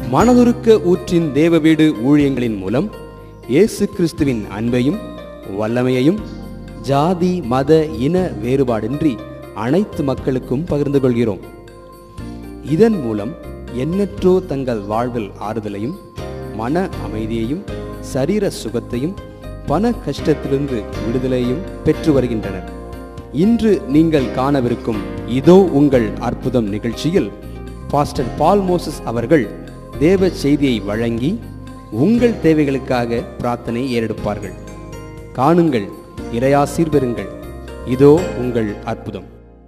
மனதுருக்க ஊற்றின் தேவ வீடு ஊழியங்களின் மூலம் இயேசு கிறிஸ்துவின் அன்பையும் வல்லமையையும் ஜாதி மத இன வேறுபாடின்றி அனைத்து மக்களுக்கும் பகிர்ந்து கொள்கிறோம் இதன் மூலம் எண்ணற்றோ தங்கள் வாழ்வில் ஆறுதலையும் மன அமைதியையும் சரீர சுகத்தையும் பண கஷ்டத்திலிருந்து விடுதலையும் பெற்று வருகின்றனர் இன்று நீங்கள் காணவிருக்கும் இதோ உங்கள் அற்புதம் நிகழ்ச்சியில் பாஸ்டர் பால் மோசஸ் அவர்கள் தேவ செய்தியை வழங்கி உங்கள் தேவைகளுக்காக பிரார்த்தனை ஏறெடுப்பார்கள் காணுங்கள் இறையாசீர் பெறுங்கள் இதோ உங்கள் அற்புதம்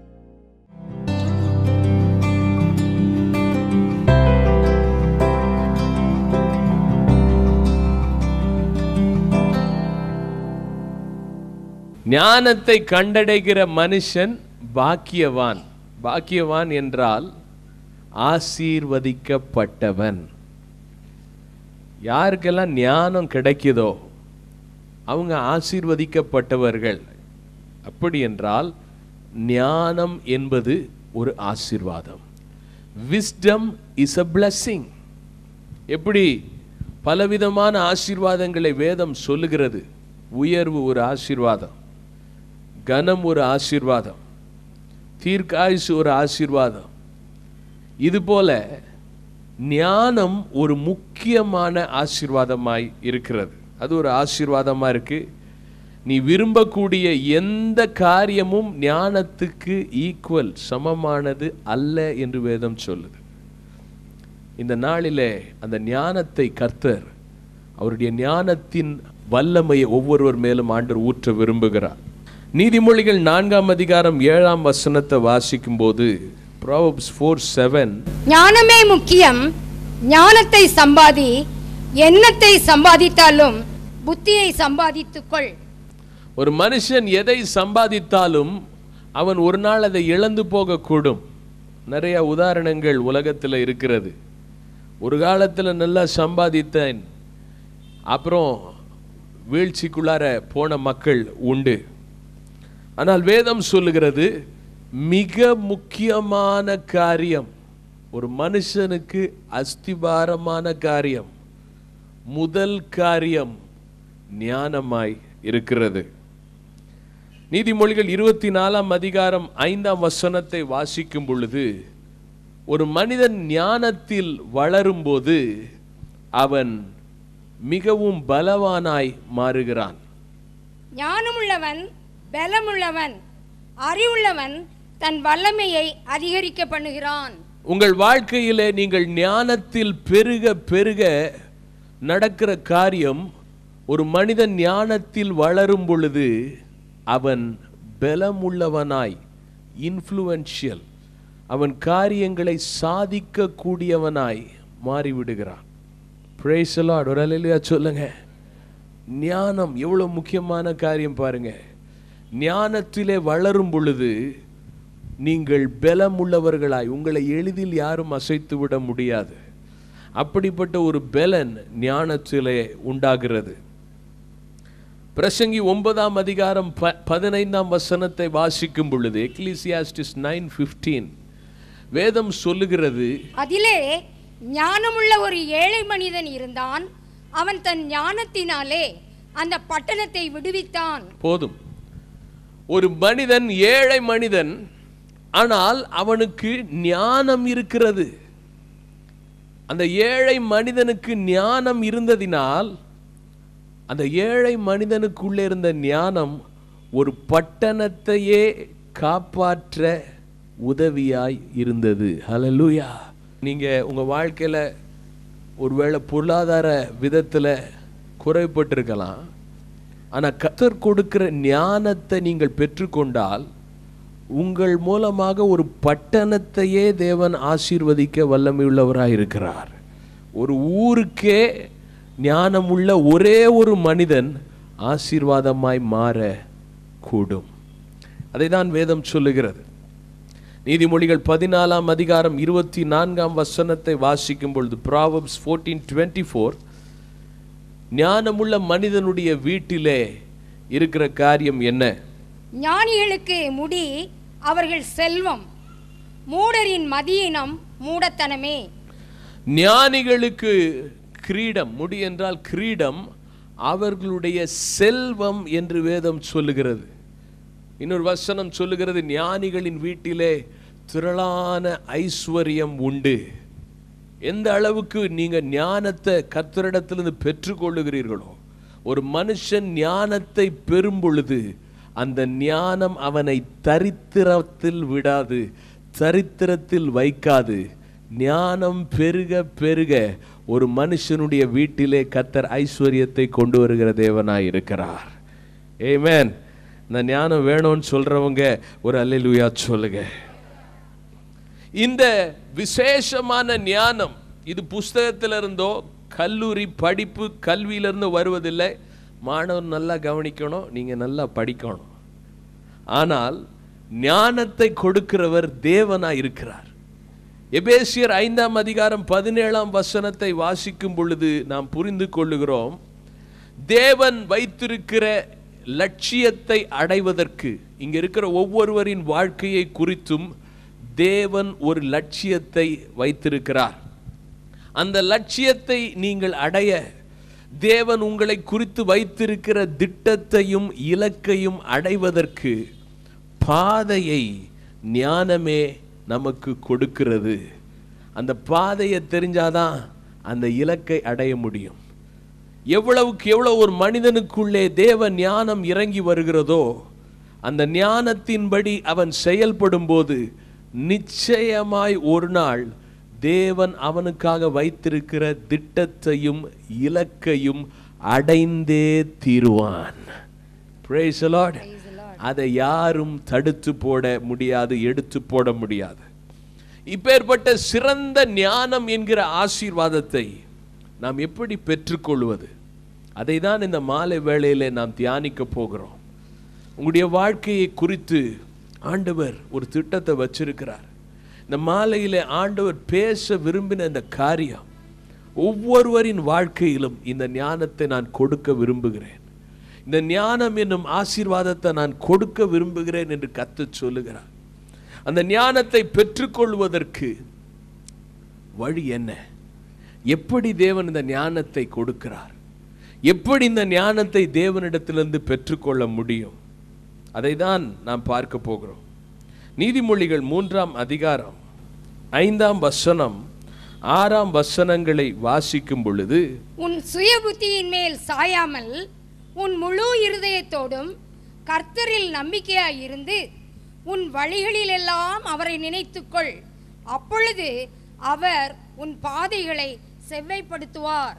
ஞானத்தை கண்டடைகிற மனுஷன் பாக்கியவான் பாக்கியவான் என்றால் ஆசீர்வதிக்கப்பட்டவன் யாருக்கெல்லாம் ஞானம் கிடைக்குதோ அவங்க ஆசீர்வதிக்கப்பட்டவர்கள் அப்படி என்றால் ஞானம் என்பது ஒரு ஆசீர்வாதம் விஸ்டம் இஸ் a blessing எப்படி பலவிதமான ஆசீர்வாதங்களை வேதம் சொல்லுகிறது உயர்வு ஒரு ஆசீர்வாதம் கனம் ஒரு ஆசீர்வாதம் தீர்க்காயுசு ஒரு ஆசீர்வாதம் இதுபோல ஞானம் ஒரு முக்கியமான ஆசீர்வாதமாய் இருக்கிறது அது ஒரு ஆசீர்வாதமா இருக்கு நீ விரும்பக்கூடிய எந்த காரியமும் ஞானத்துக்கு ஈக்குவல் சமமானது அல்ல என்று வேதம் சொல்லுது இந்த நாளிலே அந்த ஞானத்தை கர்த்தர் அவருடைய ஞானத்தின் வல்லமையை ஒவ்வொருவர் மேலும் ஆண்டவர் ஊற்ற விரும்புகிறார் நீதிமொழிகள் நான்காம் அதிகாரம் ஏழாம் வசனத்தை வாசிக்கும் போது ப்ராவப்ஸ் ஃபோர் செவன் ஞானமே முக்கியம் ஞானத்தை சம்பாதி எண்ணத்தை சம்பாதித்தாலும் புத்தியை சம்பாதித்துக்கொள் ஒரு மனுஷன் எதை சம்பாதித்தாலும் அவன் ஒரு நாள் அதை இழந்து போகக்கூடும் நிறைய உதாரணங்கள் உலகத்தில் இருக்கிறது ஒரு காலத்தில் நல்லா சம்பாதித்தேன் அப்புறம் வீழ்ச்சிக்குள்ளார போன மக்கள் உண்டு ஆனால் வேதம் சொல்லுகிறது மிக முக்கியமான காரியம் ஒரு மனுஷனுக்கு அஸ்திபாரமான காரியம் முதல் காரியம் ஞானமாய் இருக்கிறது நீதிமொழிகள் இருபத்தி நாலாம் அதிகாரம் ஐந்தாம் வசனத்தை வாசிக்கும் பொழுது ஒரு மனிதன் ஞானத்தில் வளரும்போது அவன் மிகவும் பலவானாய் மாறுகிறான் ஞானமுள்ளவன் பலமுள்ளவன் அறிவுள்ளவன் தன் வல்லமையை அதிகரிக்க பண்ணுகிறான் உங்கள் வாழ்க்கையிலே நீங்கள் ஞானத்தில் பெருக பெருக நடக்கிற காரியம் ஒரு மனிதன் ஞானத்தில் வளரும் பொழுது அவன் பலமுள்ளவனாய் இன்ஃப்ளூவன்ஷியல் அவன் காரியங்களை சாதிக்கக்கூடியவனாய் மாறிவிடுகிறான் Praise the Lord. ஒரு அலையிலையா சொல்லுங்க ஞானம் எவ்வளவு முக்கியமான காரியம் பாருங்க ஞானத்திலே வளரும் பொழுது நீங்கள் பலமுள்ளவர்களாய் உங்களை எளிதில் யாரும் அசைத்து விட முடியாது அப்படிப்பட்ட ஒரு பலன் ஞானத்திலே உண்டாகிறது பிரசங்கி ஒன்பதாம் அதிகாரம் ப பதினைந்தாம் வசனத்தை வாசிக்கும் பொழுது எக்லிசியாஸ்டிஸ் நைன் ஃபிஃப்டீன் வேதம் சொல்லுகிறது அதிலே ஞானமுள்ள ஒரு ஏழை மனிதன் இருந்தான் அவன் தன் ஞானத்தினாலே அந்த பட்டணத்தை விடுவித்தான் போதும் ஒரு மனிதன் ஏழை மனிதன் ஆனால் அவனுக்கு ஞானம் இருக்கிறது அந்த ஏழை மனிதனுக்கு ஞானம் இருந்ததினால் அந்த ஏழை மனிதனுக்குள்ளே இருந்த ஞானம் ஒரு பட்டணத்தையே காப்பாற்ற உதவியாய் இருந்தது ஹalleluya நீங்க உங்க வாழ்க்கையில ஒருவேளை பொருளாதார விதத்துல குறைபட்டிருக்கலாம் ஆனா கத்தர் கொடுக்கிற ஞானத்தை நீங்கள் பெற்றுக்கொண்டால் உங்கள் மூலமாக ஒரு பட்டணத்தையே தேவன் ஆசீர்வதிக்க வல்லமையுள்ளவராய் இருக்கிறார் ஒரு ஊருக்கே ஞானமுள்ள ஒரே ஒரு மனிதன் ஆசீர்வாதமாய் மாற கூடும் அதை தான் வேதம் சொல்லுகிறது நீதிமொழிகள் பதினாலாம் அதிகாரம் இருபத்தி நான்காம் வசனத்தை வாசிக்கும் பொழுது ப்ராவப்ஸ் ஃபோர்டீன் டுவெண்ட்டி ஃபோர் ஞானமுள்ள மனிதனுடைய வீட்டிலே இருக்கிற காரியம் என்ன ஞானிகளுக்கு முடி அவர்கள் செல்வம் மூடரின் மதியினம் மூடத்தனமே ஞானிகளுக்கு கிரீடம் முடி என்றால் கிரீடம் அவர்களுடைய செல்வம் என்று வேதம் சொல்லுகிறது இன்னொரு வசனம் சொல்லுகிறது ஞானிகளின் வீட்டிலே திரளான ஐஸ்வர்யம் உண்டு எந்த அளவுக்கு நீங்க ஞானத்தை கர்த்தரிடத்திலிருந்து பெற்றுக்கொள்ளுகிறீர்களோ ஒரு மனுஷன் ஞானத்தை பெறும் பொழுது அந்த ஞானம் அவனை தரித்திரத்தில் விடாது தரித்திரத்தில் வைக்காது ஞானம் பெருக பெருக ஒரு மனுஷனுடைய வீட்டிலே கர்த்தர் ஐஸ்வர்யத்தை கொண்டு வருகிற தேவனாய் இருக்கிறார் ஏமேன் இந்த ஞானம் வேணும்னு சொல்றவங்க ஒரு அல்லேலூயா சொல்லுங்க இந்த விசேஷமான ஞானம் இது புஸ்தகத்துல இருந்தோ கல்லூரி படிப்பு கல்வியிலிருந்து வருவதில்லை மாணவர் நல்லா கவனிக்கணும் நீங்க நல்லா படிக்கணும் ஆனால் ஞானத்தை கொடுக்கிறவர் தேவனாய் இருக்கிறார் எபேசியர் ஐந்தாம் அதிகாரம் பதினேழாம் வசனத்தை வாசிக்கும் பொழுது நாம் புரிந்து கொள்ளுகிறோம் தேவன் வைத்திருக்கிற லட்சியத்தை அடைவதற்கு இங்க இருக்கிற ஒவ்வொருவரின் வாழ்க்கையை குறித்தும் தேவன் ஒரு லட்சியத்தை வைத்திருக்கிறார் அந்த லட்சியத்தை நீங்கள் அடைய தேவன் உங்களை குறித்து வைத்திருக்கிற திட்டத்தையும் இலக்கையும் அடைவதற்கு பாதையை ஞானமே நமக்கு கொடுக்கிறது அந்த பாதையை தெரிஞ்சாதான் அந்த இலக்கை அடைய முடியும் எவ்வளவுக்கு எவ்வளவு ஒரு மனிதனுக்குள்ளே தேவ ஞானம் இறங்கி வருகிறதோ அந்த ஞானத்தின்படி அவன் செயல்படும் போது நிச்சயமாய் ஒரு நாள் தேவன் அவனுக்காக வைத்திருக்கிற திட்டத்தையும் இலக்கையும் அடைந்தே தீருவான் Praise the Lord. அதை யாரும் தடுத்து போட முடியாது எடுத்து போட முடியாது இப்பேற்பட்ட சிறந்த ஞானம் என்கிற ஆசீர்வாதத்தை நாம் எப்படி பெற்றுக்கொள்வது அதை தான் இந்த மாலை வேளையிலே நாம் தியானிக்க போகிறோம் உங்களுடைய வாழ்க்கையை குறித்து ஆண்டவர் ஒரு திட்டத்தை வச்சிருக்கிறார் இந்த மாலையிலே ஆண்டவர் பேச விரும்பின இந்த காரியம் ஒவ்வொருவரின் வாழ்க்கையிலும் இந்த ஞானத்தை நான் கொடுக்க விரும்புகிறேன் இந்த ஞானம் என்னும் ஆசீர்வாதத்தை நான் கொடுக்க விரும்புகிறேன் என்று கத்து சொல்லுகிறார் அந்த ஞானத்தை பெற்றுக்கொள்வதற்கு வழி என்ன எப்படி தேவன் இந்த ஞானத்தை கொடுக்கிறார் எப்படி இந்த ஞானத்தை தேவனிடத்திலிருந்து பெற்றுக்கொள்ள முடியும் அதை தான் நாம் பார்க்க போகிறோம் நீதிமொழிகள் மூன்றாம் அதிகாரம் ஐந்தாம் வசனம் ஆறாம் வசனங்களை வாசிக்கும் பொழுது உன் சுய புத்தியின் மேல் சாயாமல் உன் முழு இருதயத்தோடும் கர்த்தரில் நம்பிக்கையாய் இருந்து உன் வழிகளிலெல்லாம் அவரை நினைத்துக்கொள் அப்பொழுது அவர் உன் பாதைகளை செவ்வைப்படுத்துவார்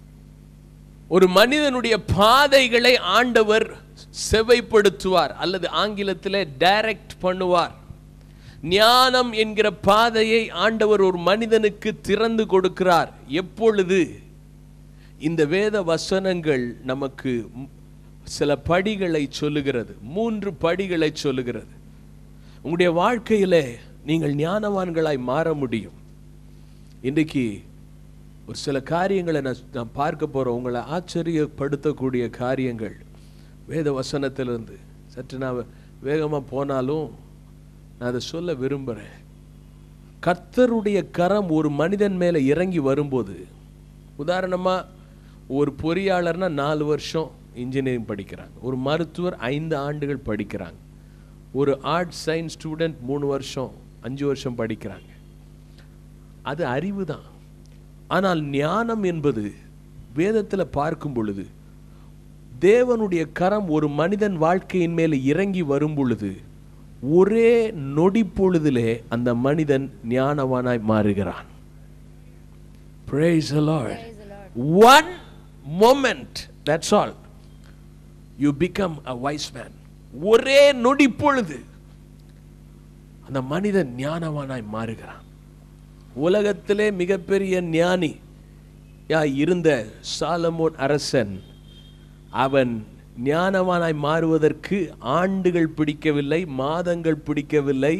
ஒரு மனிதனுடைய பாதைகளை ஆண்டவர் செவைப்படுத்துவார் அல்லது ஆங்கிலத்திலே டைரக்ட் பண்ணுவார் ஞானம் என்கிற பாதையை ஆண்டவர் ஒரு மனிதனுக்கு திறந்து கொடுக்கிறார் எப்பொழுது இந்த வேத வசனங்கள் நமக்கு ம்- சில படிகளை சொல்லுகிறது மூன்று படிகளை சொல்லுகிறது உங்களுடைய வாழ்க்கையிலே நீங்கள் ஞானவான்களாய் மாற முடியும் இன்றைக்கு ஒரு சில காரியங்களை நான் நான் பார்க்க போகிறோம் உங்களை ஆச்சரியப்படுத்தக்கூடிய காரியங்கள் வேத வசனத்திலிருந்து சற்று நான் வேகமாக போனாலும் நான் அதை சொல்ல விரும்புகிறேன் கர்த்தருடைய கரம் ஒரு மனிதன் மேலே இறங்கி வரும்போது உதாரணமாக ஒரு பொறியாளர்னா நாலு வருஷம் இன்ஜினியரிங் படிக்கிறாங்க ஒரு மருத்துவர் ஐந்து ஆண்டுகள் படிக்கிறாங்க ஒரு ஆர்ட் சயின்ஸ் ஸ்டூடெண்ட் மூணு வருஷம் அஞ்சு வருஷம் படிக்கிறாங்க அது அறிவு தான் ஆனால் ஞானம் என்பது வேதத்தில் பார்க்கும் பொழுது தேவனுடைய கரம் ஒரு மனிதன் வாழ்க்கையின் மேலே இறங்கி வரும் பொழுது ஒரே நொடி பொழுதிலே அந்த மனிதன் ஞானவானாய் மாறுகிறான் Praise the Lord. One moment, that's all. You become a wise man. ஒரே நொடி பொழுது அந்த மனிதன் ஞானவானாய் மாறுகிறான் உலகத்திலே மிகப்பெரிய ஞானி யா இருந்த சாலமோன் அரசன் அவன் ஞானவானாய் மாறுவதற்கு ஆண்டுகள் பிடிக்கவில்லை மாதங்கள் பிடிக்கவில்லை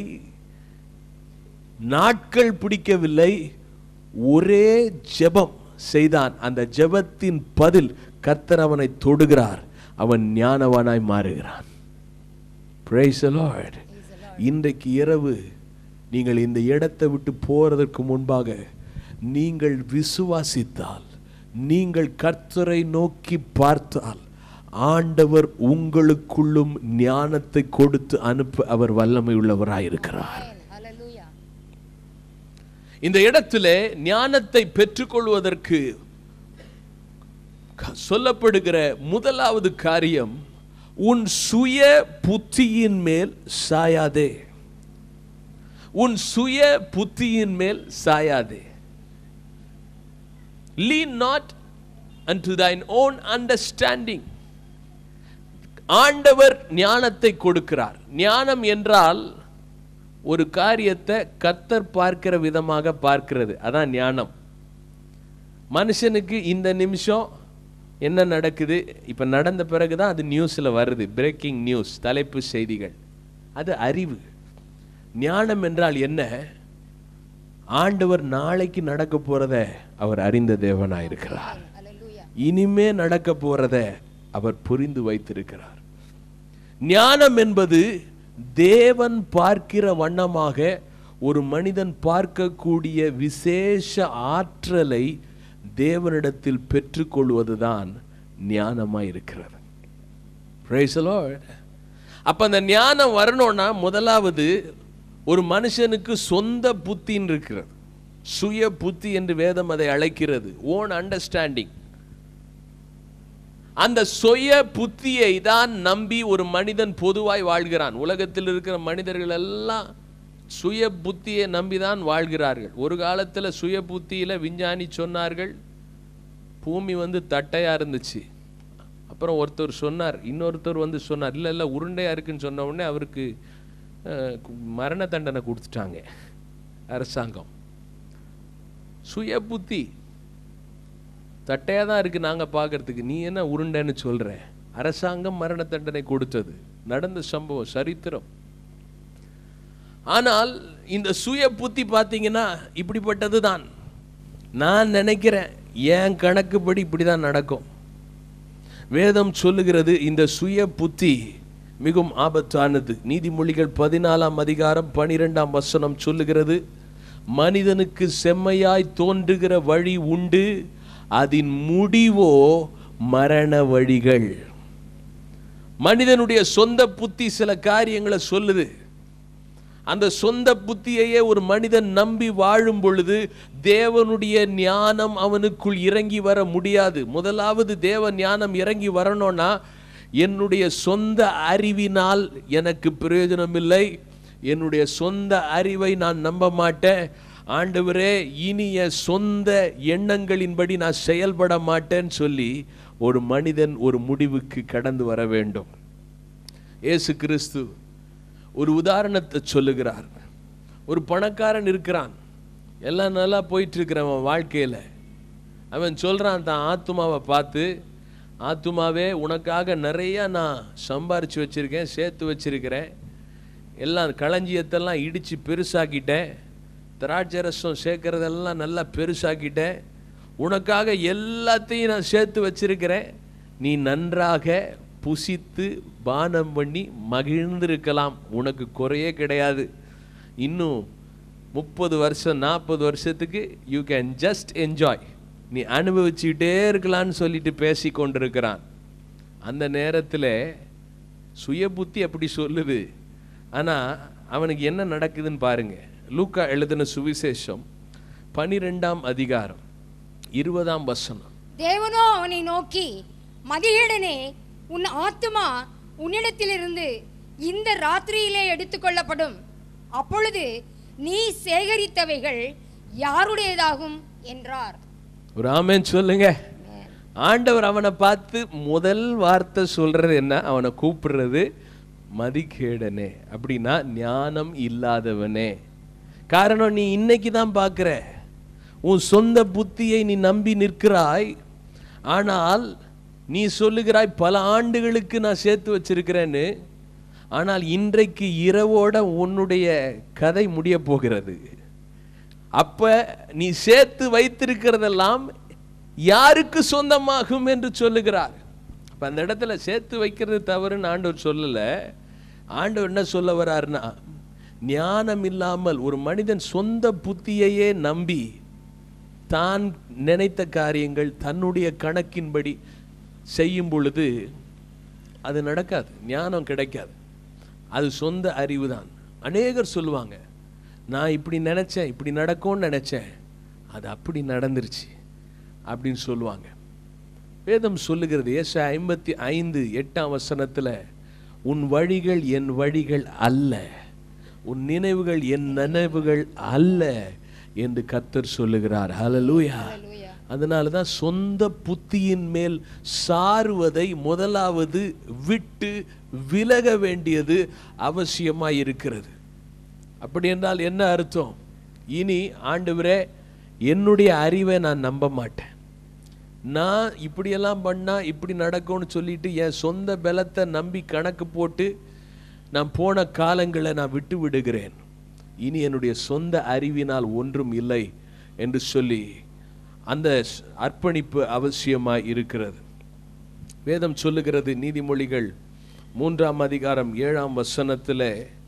நாட்கள் பிடிக்கவில்லை ஒரே ஜெபம் செய்தான் அந்த ஜெபத்தின் பதில் கர்த்தர் அவனை தொடுகிறார் அவன் ஞானவானாய் மாறுகிறான் Praise the Lord. இன்றைக்கு இரவு நீங்கள் இந்த இடத்தை விட்டு போறதற்கு முன்பாக நீங்கள் விசுவாசித்தால் நீங்கள் கர்த்தரை நோக்கி பார்த்தால் ஆண்டவர் உங்களுக்குள்ளும் ஞானத்தை கொடுத்து அனுப்ப அவர் வல்லமை உள்ளவராயிருக்கிறார் ஹalleluya இந்த இடத்திலே ஞானத்தை பெற்றுக்கொள்வதற்கு க- சொல்லப்படுகிற முதலாவது காரியம் உன் சுய புத்தியின் மேல் சாயாதே உன் சுய புத்தியின் மேல் சாயாதே lean not unto thine own understanding ஆண்டவர் ஞானத்தை கொடுக்கிறார் ஞானம் என்றால் ஒரு காரியத்தை கர்த்தர் பார்க்கிற விதமாக பார்க்கிறது அதான் ஞானம் மனுஷனுக்கு இந்த நிமிஷம் என்ன நடக்குது இப்போ நடந்த பிறகு தான் அது நியூஸில் வருது பிரேக்கிங் நியூஸ் தலைப்பு செய்திகள் அது அறிவு ஞானம் என்றால் என்ன ஆண்டவர் நாளைக்கு நடக்க போறத அவர் அறிந்த தேவனாயிருக்கிறார் ஹalleluya இனிமே நடக்க போறத அவர் புரிந்து வைத்திருக்கிறார் ஞானம் என்பது தேவன் பார்க்கிற வண்ணமாக ஒரு மனிதன் பார்க்கக்கூடிய விசேஷ ஆற்றலை தேவனிடத்தில் பெற்றுக்கொள்வதுதான் ஞானமாய் இருக்கிறது Praise the Lord. அப்ப அந்த ஞானம் வரணும்னா முதலாவது ஒரு மனுஷனுக்கு சொந்த புத்தின்னு இருக்கிறது சுய புத்தி என்று வேதம் அதை அழைக்கிறது ஓன் அண்டர்ஸ்டாண்டிங் அந்த சுய புத்தியை தான் நம்பி ஒரு மனிதன் பொதுவாய் வாழ்கிறான் உலகத்தில் இருக்கிற மனிதர்கள் எல்லாம் சுய புத்தியை நம்பி தான் வாழ்கிறார்கள் ஒரு காலத்தில் சுய புத்தியில விஞ்ஞானி சொன்னார்கள் பூமி வந்து தட்டையா இருந்துச்சு அப்புறம் ஒருத்தர் சொன்னார் இன்னொருத்தர் வந்து சொன்னார் இல்லை இல்லை உருண்டையா இருக்குன்னு சொன்ன உடனே அவருக்கு அஹ், கு- மரண தண்டனை கொடுத்துட்டாங்க அரசாங்கம் சுய புத்தி தட்டையாக தான் இருக்கு நாங்க பார்க்கறதுக்கு நீ என்ன உருண்டைன்னு சொல்ற அரசாங்கம் மரண தண்டனை கொடுத்தது நடந்த சம்பவம் சரித்திரம் ஆனால் இந்த சுய புத்தி பார்த்தீங்கன்னா இப்படிப்பட்டது தான் நான் நினைக்கிறேன் என் கணக்குப்படி இப்படி தான் நடக்கும் வேதம் சொல்லுகிறது இந்த சுய புத்தி மிகவும் ஆபத்தானது நீதிமொழிகள் பதினாலாம் அதிகாரம் பனிரெண்டாம் வசனம் சொல்லுகிறது மனிதனுக்கு செம்மையாய் தோன்றுகிற வழி உண்டு அதன் முடிவோ மரண வழிகள் மனிதனுடைய சொந்த புத்தி சில காரியங்களை சொல்லுது அந்த சொந்த புத்தியையே ஒரு மனிதன் நம்பி வாழும் பொழுது தேவனுடைய ஞானம் அவனுக்குள் இறங்கி வர முடியாது முதலாவது தேவ ஞானம் இறங்கி வரணும்னா என்னுடைய சொந்த அறிவினால் எனக்கு பிரயோஜனம் இல்லை என்னுடைய சொந்த அறிவை நான் நம்ப மாட்டேன் ஆண்டவரே இனிய சொந்த எண்ணங்களின்படி நான் செயல்பட மாட்டேன்னு சொல்லி ஒரு மனிதன் ஒரு முடிவுக்கு கடந்து வர வேண்டும் இயேசு கிறிஸ்து ஒரு உதாரணத்தை சொல்லுகிறார் ஒரு பணக்காரன் இருக்கிறான் எல்லாம் நல்லா போயிட்டு இருக்கிறான் அவன் வாழ்க்கையில் அவன் சொல்கிறான் தான் ஆத்துமாவை பார்த்து ஆத்துமாவே உனக்காக நிறைய நான் சம்பாரிச்சு வச்சிருக்கேன் சேர்த்து வச்சிருக்கிறேன் எல்லாம் களஞ்சியத்தெல்லாம் இடித்து பெருசாக்கிட்டேன் திராட்சை ரசம் சேர்க்கறதெல்லாம் நல்லா பெருசாக்கிட்டேன் உனக்காக எல்லாத்தையும் நான் சேர்த்து வச்சிருக்கிறேன் நீ நன்றாக புசித்து பானம் பண்ணி மகிழ்ந்திருக்கலாம் உனக்கு குறையே கிடையாது இன்னும் முப்பது வருஷம் நாற்பது வருஷத்துக்கு யூ கேன் ஜஸ்ட் என்ஜாய் நீ அனுபவிச்சுக்கிட்டே இருக்கலாம்னு சொல்லிட்டு பேசி கொண்டிருக்கிறான் அந்த நேரத்தில் சுய புத்தி அப்படி சொல்லுது ஆனால் அவனுக்கு என்ன நடக்குதுன்னு பாருங்க லூக்கா எழுதின சுவிசேஷம் பனிரெண்டாம் அதிகாரம் இருபதாம் வசனம் தேவனோ அவனை நோக்கி மதிகேடனே உன் ஆத்துமா உன்னிடத்திலிருந்து இந்த ராத்திரியிலே எடுத்துக்கொள்ளப்படும் அப்பொழுது நீ சேகரித்தவைகள் யாருடையதாகும் என்றார் ஒரு ஆமென் சொல்லுங்க ஆண்டவர் அவனை பார்த்து முதல் வார்த்தை சொல்றது என்ன அவனை கூப்பிடுறது மதிகேடனே அப்படின்னா ஞானம் இல்லாதவனே காரணம் நீ இன்னைக்கு தான் பார்க்குற உன் சொந்த புத்தியை நீ நம்பி நிற்கிறாய் ஆனால் நீ சொல்லுகிறாய் பல ஆண்டுகளுக்கு நான் சேர்த்து வச்சிருக்கிறேன்னு ஆனால் இன்றைக்கு இரவோட உன்னுடைய கதை முடிய போகிறது அப்ப நீ சேர்த்து வைத்திருக்கிறதெல்லாம் யாருக்கு சொந்தமாகும் என்று சொல்லுகிறார் அப்ப அந்த இடத்துல சேர்த்து வைக்கிறது தவறுன்னு ஆண்டவர் சொல்லல ஆண்டவர் என்ன சொல்ல வர்றாருன்னா ஞானம் இல்லாமல் ஒரு மனிதன் சொந்த புத்தியையே நம்பி தான் நினைத்த காரியங்கள் தன்னுடைய கணக்கின்படி செய்யும் பொழுது அது நடக்காது ஞானம் கிடைக்காது அது சொந்த அறிவு தான் அநேகர் சொல்லுவாங்க நான் இப்படி நினச்சேன் இப்படி நடக்கும்னு நினச்சேன் அது அப்படி நடந்துருச்சு அப்படின்னு சொல்லுவாங்க வேதம் சொல்லுகிறது ஏச ஐம்பத்தி ஐந்து எட்டாம் வசனத்தில் உன் வழிகள் என் வழிகள் அல்ல உன் நினைவுகள் என் நினைவுகள் அல்ல என்று கர்த்தர் சொல்லுகிறார் ஹalleluya அதனால தான் சொந்த புத்தியின் மேல் சாருவதை முதலாவது விட்டு விலக வேண்டியது அவசியமாய் இருக்கிறது அப்படி என்றால் என்ன அர்த்தம் இனி ஆண்டவரே என்னுடைய அறிவை நான் நம்ப மாட்டேன் நான் இப்படியெல்லாம் பண்ணா இப்படி நடக்கும்னு சொல்லிட்டு என் சொந்த பலத்தை நம்பி கணக்கு போட்டு நான் போன காலங்களை நான் விட்டு விடுகிறேன் இனி என்னுடைய சொந்த அறிவினால் ஒன்றும் இல்லை என்று சொல்லி அந்த ஸ்- அர்ப்பணிப்பு அவசியமாய் இருக்கிறது வேதம் சொல்லுகிறது நீதிமொழிகள் மூன்றாம் அதிகாரம் ஏழாம் வசனத்தில்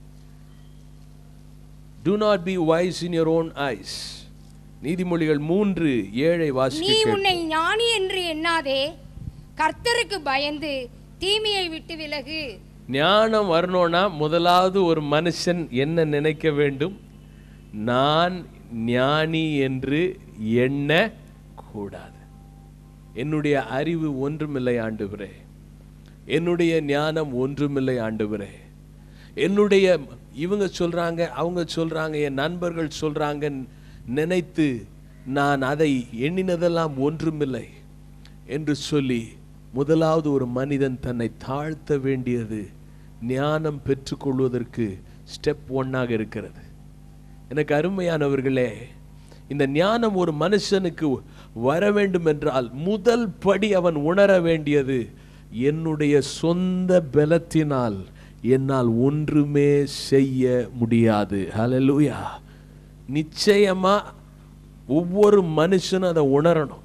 do not be wise in your own eyes நீதிமொழிகள் மூன்று ஏழை நீ வாசிக்க கேட்போம். உன்னை ஞானி என்று எண்ணாதே கர்த்தருக்கு பயந்து தீமையை விட்டு விலகு ஞானம் வரணும்னா முதலாவது ஒரு மனுஷன் என்ன நினைக்க வேண்டும் நான் ஞானி என்று எண்ண கூடாது என்னுடைய அறிவு ஒன்றுமில்லை ஆண்டுகிறே என்னுடைய ஞானம் ஒன்றுமில்லை ஆண்டுகிறே என்னுடைய இவங்க சொல்றாங்க அவங்க சொல்றாங்க என் நண்பர்கள் சொல்றாங்க நினைத்து நான் அதை எண்ணினதெல்லாம் ஒன்றுமில்லை என்று சொல்லி முதலாவது ஒரு மனிதன் தன்னை தாழ்த்த வேண்டியது ஞானம் பெற்றுக்கொள்வதற்கு ஸ்டெப் ஒன்னாக இருக்கிறது எனக்கு அருமையானவர்களே இந்த ஞானம் ஒரு மனுஷனுக்கு வர வேண்டும் என்றால் முதல் படி அவன் உணர வேண்டியது என்னுடைய சொந்த பலத்தினால் என்னால் ஒன்றுமே செய்ய முடியாது ஹalleluya நிச்சயமா ஒவ்வொரு மனுஷனும் அதை உணரணும்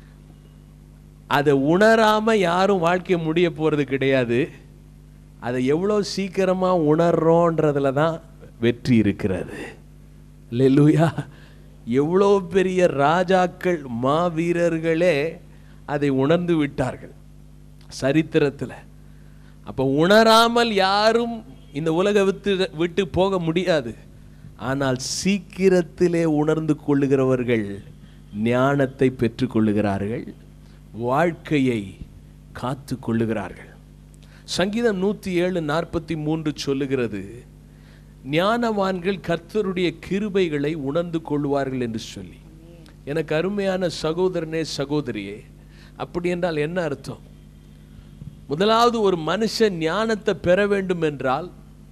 அதை உணராம யாரும் வாழ்க்கை முடிய போறது கிடையாது அதை எவ்வளோ சீக்கிரமா உணர்றோன்றதுல தான் வெற்றி இருக்கிறது லெலுயா எவ்வளோ பெரிய ராஜாக்கள் மாவீரர்களே அதை உணர்ந்து விட்டார்கள் சரித்திரத்தில் அப்போ உணராமல் யாரும் இந்த உலக விட்டு விட்டு போக முடியாது ஆனால் சீக்கிரத்திலே உணர்ந்து கொள்ளுகிறவர்கள் ஞானத்தை பெற்றுக்கொள்ளுகிறார்கள் வாழ்க்கையை காத்து கொள்ளுகிறார்கள் சங்கீதம் நூற்றி ஏழு நாற்பத்தி மூன்று சொல்லுகிறது ஞானவான்கள் கர்த்தருடைய கிருபைகளை உணர்ந்து கொள்வார்கள் என்று சொல்லி எனக்கு அருமையான சகோதரனே சகோதரியே அப்படி என்றால் என்ன அர்த்தம் முதலாவது ஒரு மனுஷன் ஞானத்தை பெற வேண்டும் என்றால்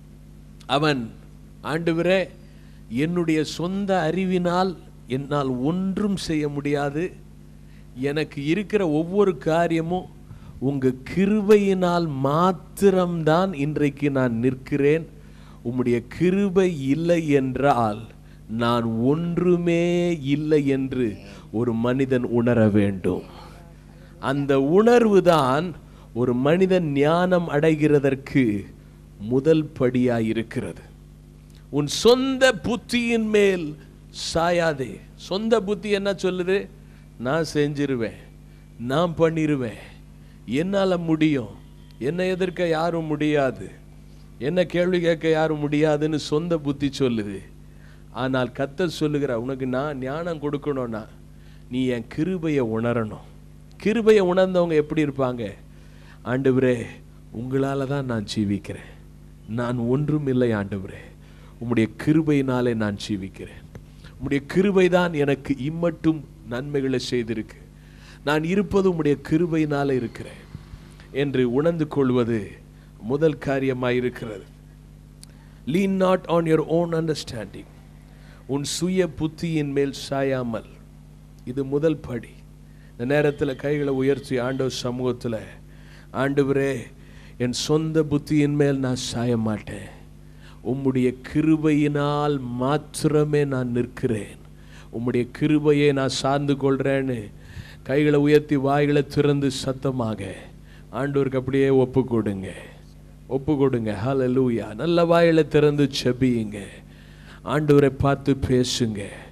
அவன் ஆண்டவரே என்னுடைய சொந்த அறிவினால் என்னால் ஒன்றும் செய்ய முடியாது எனக்கு இருக்கிற ஒவ்வொரு காரியமும் உங்க கிருபையினால் மாத்திரம்தான் இன்றைக்கு நான் நிற்கிறேன் உம்முடைய கிருபை இல்லை என்றால் நான் ஒன்றுமே இல்லை என்று ஒரு மனிதன் உணர வேண்டும் அந்த உணர்வு தான் ஒரு மனிதன் ஞானம் அடைகிறதற்கு முதல் படியாய் இருக்கிறது உன் சொந்த புத்தியின் மேல் சாயாதே சொந்த புத்தி என்ன சொல்லுது நான் செஞ்சிருவேன் நான் பண்ணிருவேன் என்னால முடியும் என்னை எதிர்க்க யாரும் முடியாது என்ன கேள்வி கேட்க யாரும் முடியாதுன்னு சொந்த புத்தி சொல்லுது ஆனால் கத்தர் சொல்லுகிற உனக்கு நான் ஞானம் கொடுக்கணும்னா நீ என் கிருபையை உணரணும் கிருபையை உணர்ந்தவங்க எப்படி இருப்பாங்க ஆண்டவரே உங்களால தான் நான் ஜீவிக்கிறேன் நான் ஒன்றும் இல்லை ஆண்டவரே உம்முடைய கிருபையினாலே நான் ஜீவிக்கிறேன் உம்முடைய கிருபை தான் எனக்கு இம்மட்டும் நன்மைகளை செய்திருக்கு நான் இருப்பது உம்முடைய கிருபையினால இருக்கிறேன் என்று உணர்ந்து கொள்வது முதல் காரியமாய் இருக்கிறது lean not on your own understanding உன் சுய புத்தியின் மேல் சாயாமல் இது முதல் படி இந்த நேரத்தில் கைகளை உயர்த்தி ஆண்டவர் சமூகத்தில் ஆண்டவரே என் சொந்த புத்தியின் மேல் நான் சாய மாட்டேன் உம்முடைய கிருபையினால் மாத்திரமே நான் நிற்கிறேன் உம்முடைய கிருபையை நான் சார்ந்து கொள்றேன்னு கைகளை உயர்த்தி வாய்களை திறந்து சத்தமாக ஆண்டவருக்கு அப்படியே ஒப்பு கொடுங்க ஒப்பு கொடுங்க ஹalleluya நல்ல வாயில திறந்து செபியுங்க ஆண்டவரை பார்த்து பேசுங்க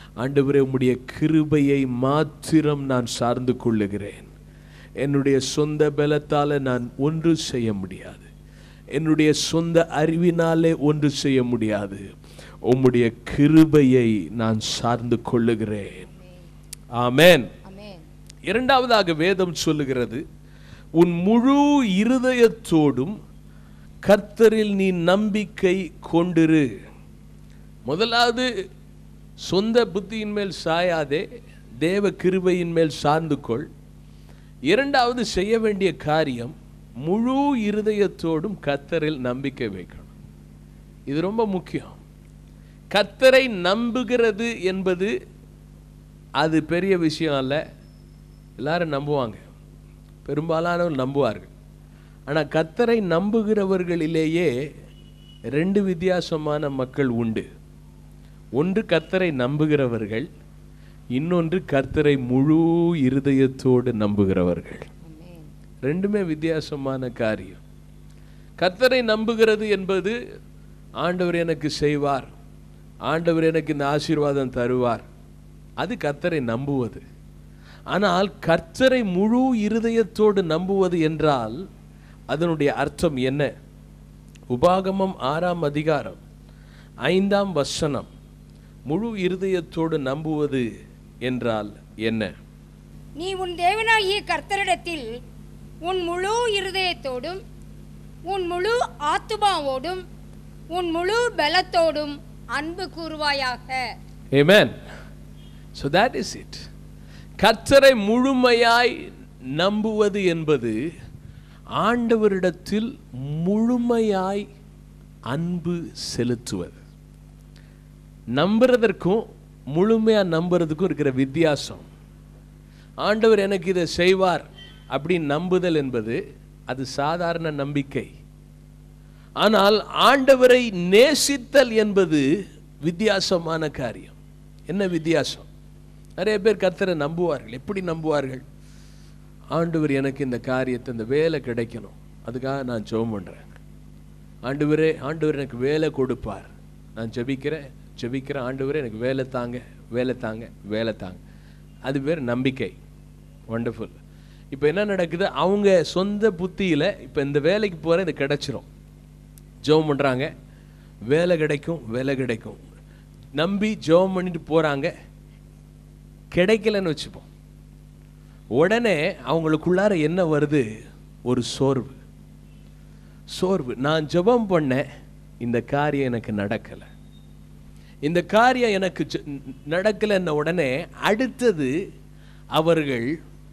ஆண்டவரே உம்முடைய கிருபையை மாத்திரம் நான் சார்ந்து கொள்ளுகிறேன் என்னுடைய சொந்த பலத்தால நான் ஒன்று செய்ய முடியாது என்னுடைய சொந்த அறிவினாலே ஒன்று செய்ய முடியாது உம்முடைய கிருபையை நான் சார்ந்து கொள்ளுகிறேன் ஆமென் ஆமென் இரண்டாவதாக வேதம் சொல்லுகிறது உன் முழு இருதயத்தோடும் கர்த்தரில் நீ நம்பிக்கை கொண்டிரு முதலாவது சொந்த புத்தியின் மேல் சாயாதே தேவ கிருபையின் மேல் சார்ந்து கொள் இரண்டாவது செய்ய வேண்டிய காரியம் முழு இருதயத்தோடும் கர்த்தரில் நம்பிக்கை வைக்கணும் இது ரொம்ப முக்கியம் கர்த்தரை நம்புகிறது என்பது அது பெரிய விஷயம் அல்ல எல்லாரும் நம்புவாங்க பெரும்பாலானவர் நம்புவார்கள் ஆனால் கர்த்தரை நம்புகிறவர்களிலேயே ரெண்டு வித்தியாசமான மக்கள் உண்டு ஒன்று கர்த்தரை நம்புகிறவர்கள் இன்னொன்று கர்த்தரை முழு இருதயத்தோடு நம்புகிறவர்கள் ஆமென் ரெண்டுமே வித்தியாசமான காரியம் கர்த்தரை நம்புகிறது என்பது ஆண்டவர் எனக்கு செய்வார் ஆண்டவர் எனக்கு இந்த ஆசீர்வாதம் தருவார் அது கர்த்தரை நம்புவது ஆனால் கர்த்தரை முழு இருதயத்தோடு நம்புவது என்றால் அதனுடைய அர்த்தம் என்ன உபாகமம் ஆறாம் அதிகாரம் ஐந்தாம் வசனம் முழு இருதயத்தோடு நம்புவது என்றால் என்ன நீ உன் தேவனாகிய கர்த்தரிடத்தில் உன் முழு இருதயத்தோடும் உன் முழு ஆத்துமாவோடும் உன் முழு பலத்தோடும் அன்பு கூறுவாயாக Amen. So that is it. கர்த்தரை முழுமையாய் நம்புவது என்பது ஆண்டவரிடத்தில் முழுமையாய் அன்பு செலுத்துவது நம்புறதற்கும் முழுமையா நம்புறதுக்கும் இருக்கிற வித்தியாசம் ஆண்டவர் எனக்கு இதை செய்வார் அப்படி நம்புதல் என்பது அது சாதாரண நம்பிக்கை ஆனால் ஆண்டவரை நேசித்தல் என்பது வித்தியாசமான காரியம் என்ன வித்தியாசம் நிறைய பேர் கர்த்தரை நம்புவார்கள் எப்படி நம்புவார்கள் ஆண்டவர் எனக்கு இந்த காரியத்தை இந்த வேலை கிடைக்கணும் அதுக்காக நான் ஜெபம் பண்ணுறேன் ஆண்டவரே ஆண்டவர் எனக்கு வேலை கொடுப்பார் நான் ஜெபிக்கிறேன் ஜெபிக்கிறேன் ஆண்டவரே எனக்கு வேலை தாங்க வேலை தாங்க வேலை தாங்க அது பேர் நம்பிக்கை வண்டர்ஃபுல் இப்போ என்ன நடக்குது அவங்க சொந்த புத்தியில் இப்போ இந்த வேலைக்கு போகிறேன் இது கிடைச்சிரும் ஜெபம் பண்ணுறாங்க வேலை கிடைக்கும் வேலை கிடைக்கும் நம்பி ஜெபம் பண்ணிட்டு போகிறாங்க கிடைக்கலன்னு வச்சுப்போம் உடனே அவங்களுக்குள்ளார என்ன வருது ஒரு சோர்வு சோர்வு நான் ஜெபம் பண்ணேன் இந்த காரியம் எனக்கு நடக்கலை இந்த காரியம் எனக்கு ஜ- நடக்கலைன்ன உடனே அடுத்தது அவர்கள்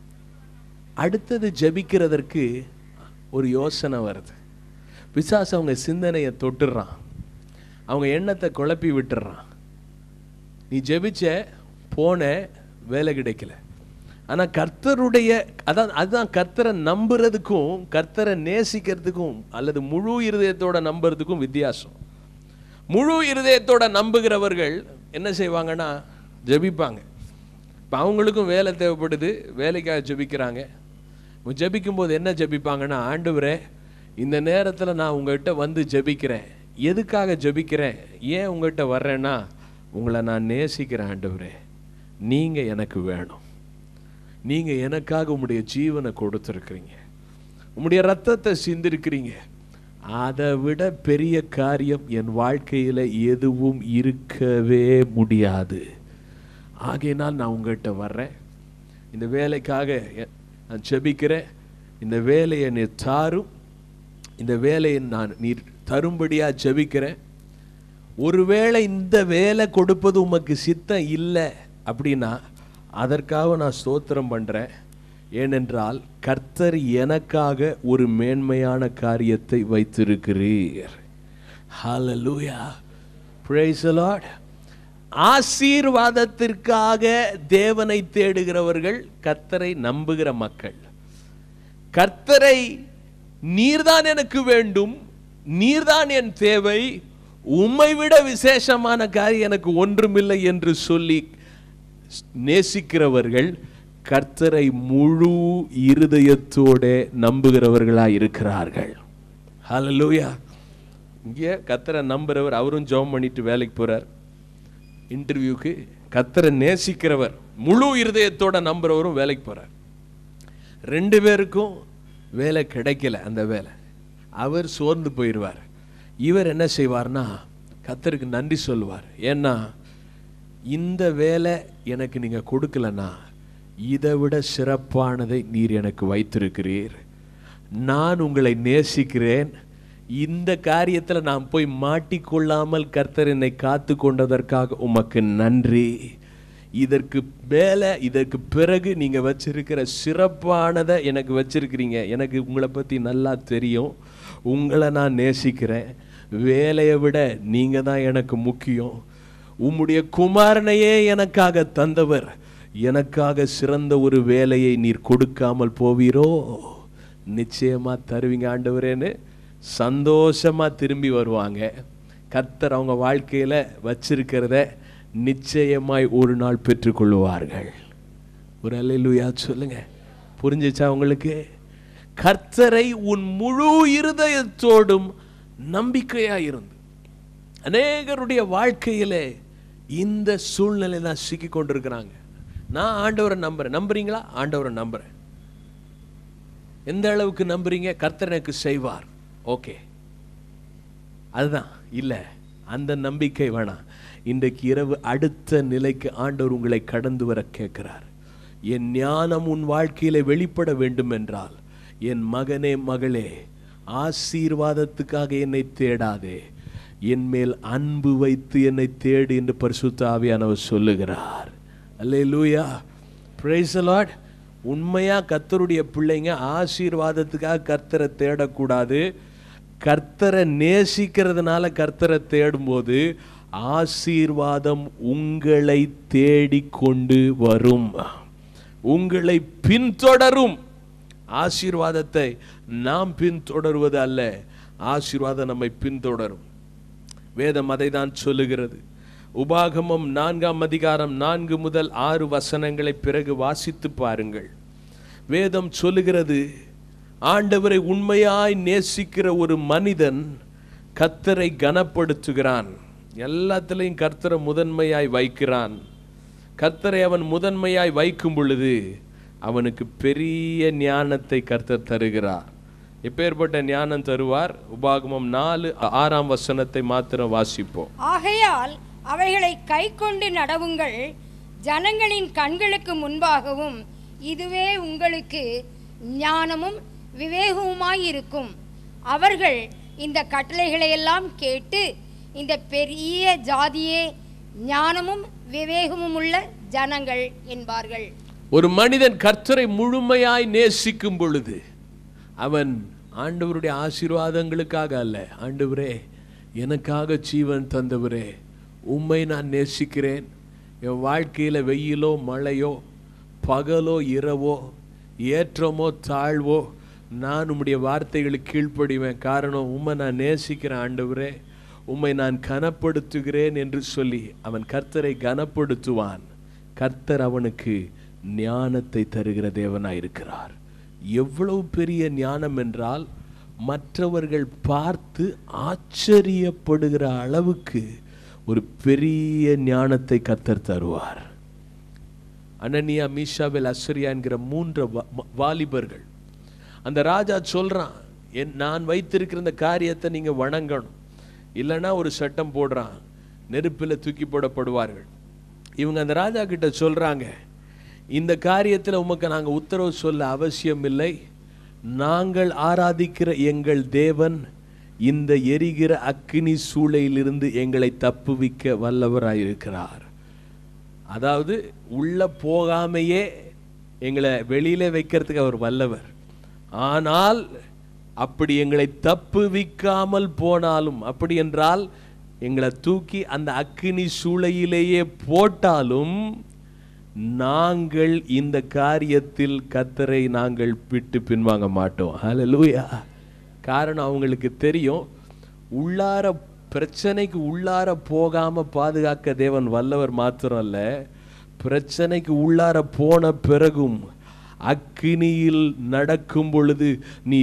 அடுத்தது ஜெபிக்கிறதற்கு ஒரு யோசனை வருது பிசாசு அவங்க சிந்தனையை தொட்டுடுறான் அவங்க எண்ணத்தை குழப்பி விட்டுறான் நீ ஜெபிச்ச போன வேலை கிடைக்கல ஆனா கர்த்தருடைய அதான் அதுதான் கர்த்தரை நம்புறதுக்கும் கர்த்தரை நேசிக்கிறதுக்கும் அல்லது முழு இருதயத்தோட நம்புறதுக்கும் வித்தியாசம் முழு இருதயத்தோட நம்புகிறவர்கள் என்ன செய்வாங்கன்னா ஜெபிப்பாங்க இப்போ அவங்களுக்கும் வேலை தேவைப்படுது வேலைக்காக ஜெபிக்கிறாங்க ஜெபிக்கும் போது என்ன ஜெபிப்பாங்கன்னா ஆண்டவரே இந்த நேரத்தில் நான் உங்ககிட்ட வந்து ஜெபிக்கிறேன் எதுக்காக ஜெபிக்கிறேன் ஏன் உங்ககிட்ட வர்றேன்னா உங்களை நான் நேசிக்கிறேன் ஆண்டவரே நீங்கள் எனக்கு வேணும் நீங்கள் எனக்காக உம்முடைய ஜீவனை கொடுத்துருக்குறீங்க உம்முடைய ரத்தத்தை சிந்திருக்கிறீங்க அதை விட பெரிய காரியம் என் வாழ்க்கையில் எதுவும் இருக்கவே முடியாது ஆகையினால் நான் உங்கள்கிட்ட வர்றேன் இந்த வேலைக்காக எ- நான் ஜெபிக்கிறேன் இந்த வேலையை நீ தாரும் இந்த வேலையை நான் நீர் தரும்படியாக ஜெபிக்கிறேன் ஒருவேளை இந்த வேலை கொடுப்பது உமக்கு சித்தம் இல்லை அப்படின்னா அதற்காக நான் ஸ்தோத்திரம் பண்ணுறேன் ஏனென்றால் கர்த்தர் எனக்காக ஒரு மேன்மையான காரியத்தை வைத்திருக்கிறீர் ஹalleluya praise the lord ஆசீர்வாதத்திற்காக தேவனை தேடுகிறவர்கள் கர்த்தரை நம்புகிற மக்கள் கர்த்தரை நீர்தான் எனக்கு வேண்டும் நீர்தான் என் தேவை உம்மை விட விசேஷமான காரியம் எனக்கு ஒன்றுமில்லை என்று சொல்லி நேசிக்கிறவர்கள் கர்த்தரை முழு இருதயத்தோட நம்புகிறவர்களாய் இருக்கிறார்கள் ஹalleluya இங்கே கர்த்தரை நம்புறவர் அவரும் ஜெபம் பண்ணிட்டு வேலைக்கு போறார் இன்டர்வியூக்கு கத்தரை நேசிக்கிறவர் முழு இருதயத்தோட நம்புறவரும் வேலைக்கு போறார் ரெண்டு பேருக்கும் வேலை கிடைக்கல அந்த வேலை அவர் சோர்ந்து போயிடுவார் இவர் என்ன செய்வார்னா கத்தருக்கு நன்றி சொல்லுவார் ஏன்னா இந்த வேலை எனக்கு நீங்க கொடுக்கலன்னா இதை விட சிறப்பானதை நீர் எனக்கு வைத்திருக்கிறீர் நான் உங்களை நேசிக்கிறேன் இந்த காரியத்தில் நான் போய் மாட்டிக்கொள்ளாமல் கர்த்தர் என்னை காத்து கொண்டதற்காக உமக்கு நன்றி இதற்கு மேலே இதற்கு பிறகு நீங்கள் வச்சிருக்கிற சிறப்பானதை எனக்கு வச்சிருக்கிறீங்க எனக்கு உங்களை பற்றி நல்லா தெரியும் உங்களை நான் நேசிக்கிறேன் வேலையை விட நீங்கள் தான் எனக்கு முக்கியம் உம்முடைய குமாரனையே எனக்காக தந்தவர் எனக்காக சிறந்த ஒரு வேலையை நீர் கொடுக்காமல் போவீரோ நிச்சயமா தருவீங்க ஆண்டவரேன்னு சந்தோஷமா திரும்பி வருவாங்க கர்த்தர் அவங்க வாழ்க்கையில வச்சிருக்கிறத நிச்சயமாய் ஒரு நாள் பெற்றுக்கொள்வார்கள் ஒரு அல்லேலூயா சொல்லுங்க புரிஞ்சுச்சா உங்களுக்கு கர்த்தரை உன் முழு இருதயத்தோடும் நம்பிக்கையா இருந்து அநேகருடைய வாழ்க்கையிலே இந்த சூழ்நிலை தான் சிக்கி கொண்டிருக்கிறாங்க நான் ஆண்டவரை நம்புறேன் நம்புறீங்களா ஆண்டவரை நம்புறேன் எந்த அளவுக்கு நம்புறீங்க கர்த்தர் எனக்கு செய்வார் ஓகே அதுதான் இல்லை அந்த நம்பிக்கை வேணாம் இன்றைக்கு இரவு அடுத்த நிலைக்கு ஆண்டவர் உங்களை கடந்து வர கேட்கிறார் என் ஞானம் உன் வாழ்க்கையில வெளிப்பட வேண்டும் என்றால் என் மகனே மகளே ஆசீர்வாதத்துக்காக என்னை தேடாதே என் மேல் அன்பு வைத்து என்னை தேடு என்று பரிசுத்த ஆவியானவர் சொல்லுகிறார் அல்லேலூயா praise the lord உண்மையா கர்த்தருடைய பிள்ளைங்க ஆசீர்வாதத்துக்காக கர்த்தரை தேடக்கூடாது கர்த்தரை நேசிக்கிறதுனால கர்த்தரை தேடும்போது ஆசீர்வாதம் உங்களை தேடிக்கொண்டு வரும் உங்களை பின்தொடரும் ஆசீர்வாதத்தை நாம் பின்தொடர்வது அல்ல ஆசீர்வாதம் நம்மை பின்தொடரும் வேதம் அதை தான் சொல்லுகிறது உபாகமம் நான்காம் அதிகாரம் நான்கு முதல் ஆறு வசனங்களை பிறகு வாசித்து பாருங்கள் வேதம் சொல்லுகிறது ஆண்டவரை உண்மையாய் நேசிக்கிற ஒரு மனிதன் கர்த்தரை கனப்படுத்துகிறான் எல்லாத்திலையும் கர்த்தரை முதன்மையாய் வைக்கிறான் கர்த்தரை அவன் முதன்மையாய் வைக்கும் பொழுது அவனுக்கு பெரிய ஞானத்தை கர்த்தர் தருகிறார் எப்பேற்பட்ட ஞானம் தருவார் உபாகமம் நாலு ஆறாம் வசனத்தை மாத்திரம் வாசிப்போம் ஆகையால் அவைகளை கைக்கொண்டு நடவுங்கள் ஜனங்களின் கண்களுக்கு முன்பாகவும் இதுவே உங்களுக்கு ஞானமும் விவேகமுமாயிருக்கும் அவர்கள் இந்த கட்டளைகளை எல்லாம் கேட்டு இந்த பெரிய ஜாதியே ஞானமும் விவேகமும் உள்ள ஜனங்கள் என்பார்கள் ஒரு மனிதன் கர்த்தரை முழுமையாய் நேசிக்கும் பொழுது அவன் ஆண்டவருடைய ஆசீர்வாதங்களுக்காக அல்ல ஆண்டவரே எனக்காக ஜீவன் தந்தவரே உம்மை நான் நேசிக்கிறேன் என் வாழ்க்கையில் வெயிலோ மழையோ பகலோ இரவோ ஏற்றமோ தாழ்வோ நான் உம்முடைய வார்த்தைகளுக்கு கீழ்ப்படிவேன் காரணம் உம்மை நான் நேசிக்கிறேன் ஆண்டவரே உம்மை நான் கனப்படுத்துகிறேன் என்று சொல்லி அவன் கர்த்தரை கனப்படுத்துவான் கர்த்தர் அவனுக்கு ஞானத்தை தருகிற தேவனாய் இருக்கிறார் எவ்வளவு பெரிய ஞானம் என்றால் மற்றவர்கள் பார்த்து ஆச்சரியப்படுகிற அளவுக்கு ஒரு பெரிய ஞானத்தை கர்த்தர் தருவார் அனனியா மீஷாவேல் அஸ்ரியா என்கிற மூன்று வா- ம- வாலிபர்கள் அந்த ராஜா சொல்றான் என் நான் வைத்திருக்கிற இந்த காரியத்தை நீங்க வணங்கணும் இல்லைன்னா ஒரு சட்டம் போடுறான் நெருப்பில் தூக்கி போடப்படுவார்கள் இவங்க அந்த ராஜா கிட்ட சொல்றாங்க இந்த காரியத்தில் உமக்கு நாங்கள் உத்தரவு சொல்ல அவசியம் இல்லை நாங்கள் ஆராதிக்கிற எங்கள் தேவன் இந்த எரிகிற அக்கினி சூளையிலிருந்து எங்களை தப்புவிக்க வல்லவராயிருக்கிறார் அதாவது உள்ள போகாமையே எங்களை வெளியில வைக்கிறதுக்கு அவர் வல்லவர் ஆனால் அப்படி எங்களை தப்புவிக்காமல் போனாலும் அப்படி என்றால் எங்களை தூக்கி அந்த அக்கினி சூளையிலேயே போட்டாலும் நாங்கள் இந்த காரியத்தில் கத்தரை நாங்கள் விட்டு பின்வாங்க மாட்டோம் ஹalleluya காரணம் அவங்களுக்கு தெரியும் உள்ளார பிரச்சனைக்கு உள்ளார போகாம பாதுகாக்க தேவன் வல்லவர் மாத்திரம் அல்ல பிரச்சனைக்கு உள்ளார போன பிறகும் அக்கினியில் நடக்கும் பொழுது நீ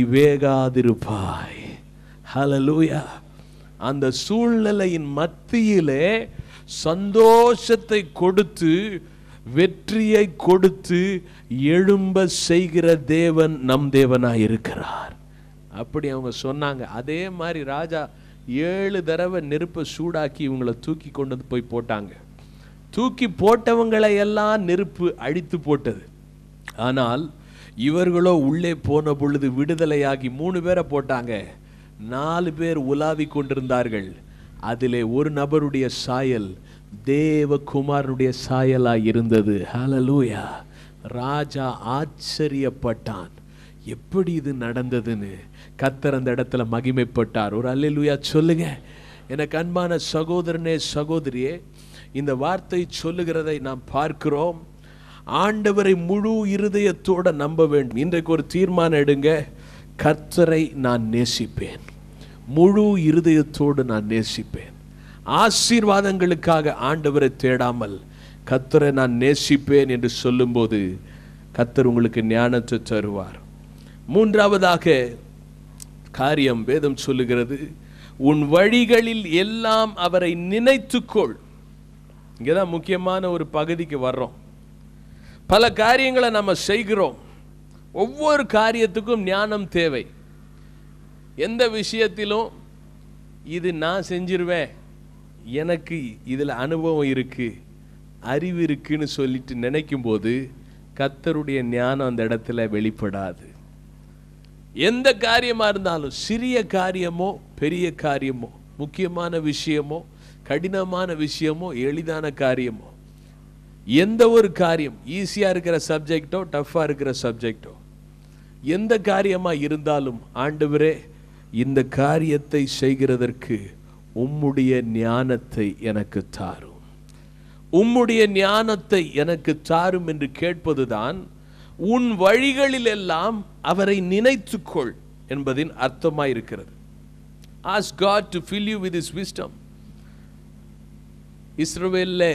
வேகாதிருப்பாய் ஹalleluya அந்த சூழ்நிலையின் மத்தியிலே சந்தோஷத்தை கொடுத்து வெற்றியை கொடுத்து எழும்ப செய்கிற தேவன் நம் தேவனாய் இருக்கிறார் அப்படி அவங்க சொன்னாங்க அதே மாதிரி ராஜா ஏழு தடவை நெருப்பை சூடாக்கி இவங்களை தூக்கி கொண்டு வந்து போய் போட்டாங்க தூக்கி போட்டவங்களை எல்லாம் நெருப்பு அழித்து போட்டது ஆனால் இவர்களோ உள்ளே போன பொழுது விடுதலையாகி மூணு பேரை போட்டாங்க நாலு பேர் உலாவி கொண்டிருந்தார்கள் அதிலே ஒரு நபருடைய சாயல் தேவகுமாரனுடைய சாயலாய் இருந்தது ஹalleluya ராஜா ஆச்சரியப்பட்டான் எப்படி இது நடந்ததுன்னு கத்தர் அந்த இடத்துல மகிமைப்பட்டார் ஒரு அல்லேலூயா சொல்லுங்க எனக்கு அன்பான சகோதரனே சகோதரியே இந்த வார்த்தை சொல்லுகிறதை நாம் பார்க்கிறோம் ஆண்டவரை முழு இருதயத்தோட நம்ப வேண்டும் இன்றைக்கு ஒரு தீர்மானம் எடுங்க கர்த்தரை நான் நேசிப்பேன் முழு இருதயத்தோடு நான் நேசிப்பேன் ஆசீர்வாதங்களுக்காக ஆண்டவரை தேடாமல் கர்த்தரை நான் நேசிப்பேன் என்று சொல்லும்போது கர்த்தர் உங்களுக்கு ஞானத்தை தருவார் மூன்றாவதாக காரியம் வேதம் சொல்லுகிறது உன் வழிகளில் எல்லாம் அவரை நினைத்துக்கொள் இங்கதான் முக்கியமான ஒரு பகுதிக்கு வர்றோம் பல காரியங்களை நம்ம செய்கிறோம் ஒவ்வொரு காரியத்துக்கும் ஞானம் தேவை எந்த விஷயத்திலும் இது நான் செஞ்சிருவேன் எனக்கு இதில் அனுபவம் இருக்கு அறிவு இருக்குன்னு சொல்லிட்டு நினைக்கும் போது கத்தருடைய ஞானம் அந்த இடத்துல வெளிப்படாது எந்த காரியமா இருந்தாலும் சிறிய காரியமோ பெரிய காரியமோ முக்கியமான விஷயமோ கடினமான விஷயமோ எளிதான காரியமோ எந்த ஒரு காரியம் ஈஸியா இருக்கிற சப்ஜெக்டோ டஃப்பா இருக்கிற சப்ஜெக்டோ எந்த காரியமா இருந்தாலும் ஆண்டவரே இந்த காரியத்தை செய்கிறதற்கு உம்முடைய ஞானத்தை எனக்கு தாரும் உம்முடைய ஞானத்தை எனக்கு தாரும் என்று கேட்பதுதான் உன் வழிகளில் எல்லாம் அவரை நினைத்துக்கொள் என்பதின் அர்த்தமாயிருக்கிறது ask God to fill you with his wisdom இஸ்ரவேல்ல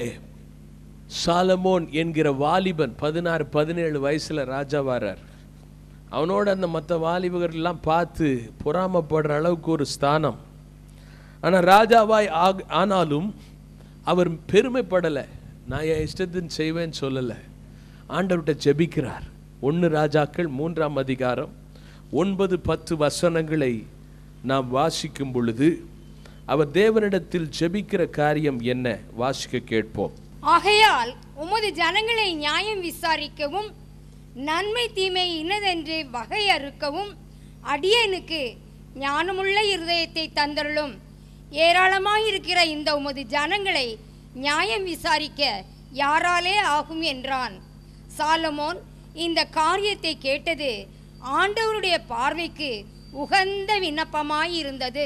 சாலமோன் என்கிற வாலிபன் பதினாறு பதினேழு வயசுல ராஜாவாரார் அவனோட அந்த மற்ற வாலிபர்கள்லாம் பார்த்து பொறாமப்படுற அளவுக்கு ஒரு ஸ்தானம் ஆனா ராஜாவாய் ஆக ஆனாலும் அவர் பெருமைப்படலை நான் என் இஷ்டத்தின் செய்வேன்னு சொல்லலை ஆண்டவர்கிட்ட ஜெபிக்கிறார் ஒன்று ராஜாக்கள் மூன்றாம் அதிகாரம் ஒன்பது பத்து வசனங்களை நாம் வாசிக்கும் பொழுது அவர் தேவனிடத்தில் ஜெபிக்கிற காரியம் என்ன வாசிக்க கேட்போம் ஆகையால் உமது ஜனங்களை நியாயம் விசாரிக்கவும் நன்மை தீமை இன்னதென்று வகையறுக்கவும் அடியேனுக்கு ஞானமுள்ள இருதயத்தை தந்தருளும் ஏராளமாயிருக்கிற இந்த உமது ஜனங்களை நியாயம் விசாரிக்க யாராலே ஆகும் என்றான் சாலமோன் இந்த காரியத்தை கேட்டது ஆண்டவருடைய பார்வைக்கு உகந்த விண்ணப்பமாயிருந்தது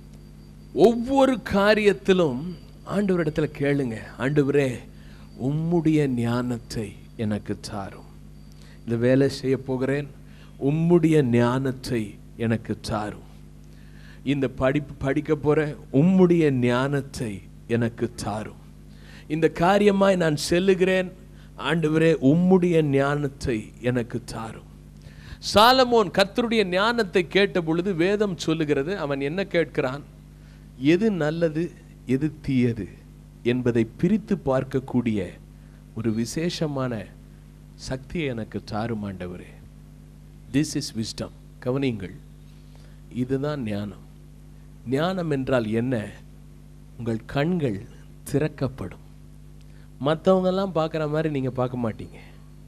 ஒவ்வொரு காரியத்திலும் ஆண்டவரிடத்துல கேளுங்க ஆண்டவரே உம்முடைய ஞானத்தை எனக்கு தாரும் இந்த வேலை செய்ய போகிறேன் உம்முடைய ஞானத்தை எனக்கு தாரும் இந்த படிப்பு படிக்க போறேன் உம்முடைய ஞானத்தை எனக்கு தாரும் இந்த காரியமாய் நான் செல்லுகிறேன் ஆண்டவரே உம்முடைய ஞானத்தை எனக்கு தாரும் சாலமோன் கர்த்தருடைய ஞானத்தை கேட்ட பொழுது வேதம் சொல்லுகிறது அவன் என்ன கேட்கிறான் எது நல்லது எது தீயது என்பதை பிரித்து பார்க்கக்கூடிய ஒரு விசேஷமான சக்தியை எனக்கு தாரும் ஆண்டவரே திஸ் இஸ் விஸ்டம் கவனியுங்கள் இதுதான் ஞானம் ஞானம் என்றால் என்ன உங்கள் கண்கள் திறக்கப்படும் மற்றவங்கெல்லாம் பார்க்குற மாதிரி நீங்கள் பார்க்க மாட்டீங்க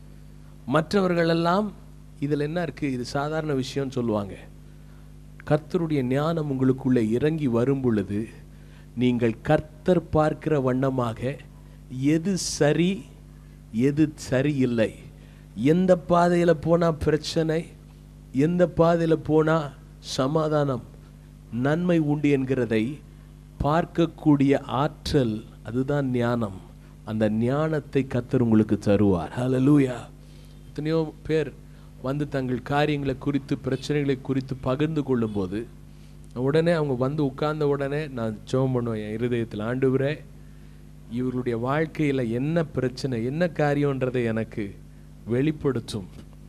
மற்றவர்களெல்லாம் இதில் என்ன இருக்குது இது சாதாரண விஷயம்னு சொல்லுவாங்க கர்த்தருடைய ஞானம் உங்களுக்குள்ளே இறங்கி வரும் பொழுது நீங்கள் கர்த்தர் பார்க்கிற வண்ணமாக எது சரி எது சரியில்லை எந்த பாதையில் போனால் பிரச்சனை எந்த பாதையில் போனால் சமாதானம் நன்மை உண்டு என்கிறதை பார்க்கக்கூடிய ஆற்றல் அதுதான் ஞானம் அந்த ஞானத்தை கத்தர் உங்களுக்கு தருவார் ஹalleluya எத்தனையோ பேர் வந்து தங்கள் காரியங்களை குறித்து பிரச்சனைகளை குறித்து பகிர்ந்து கொள்ளும்போது உடனே அவங்க வந்து உட்கார்ந்த உடனே நான் ஜெபம் பண்ணுவேன் என் இருதயத்தில் ஆண்டவரே இவர்களுடைய வாழ்க்கையில் என்ன பிரச்சனை என்ன காரியன்றதை எனக்கு வெளிப்படுத்தும்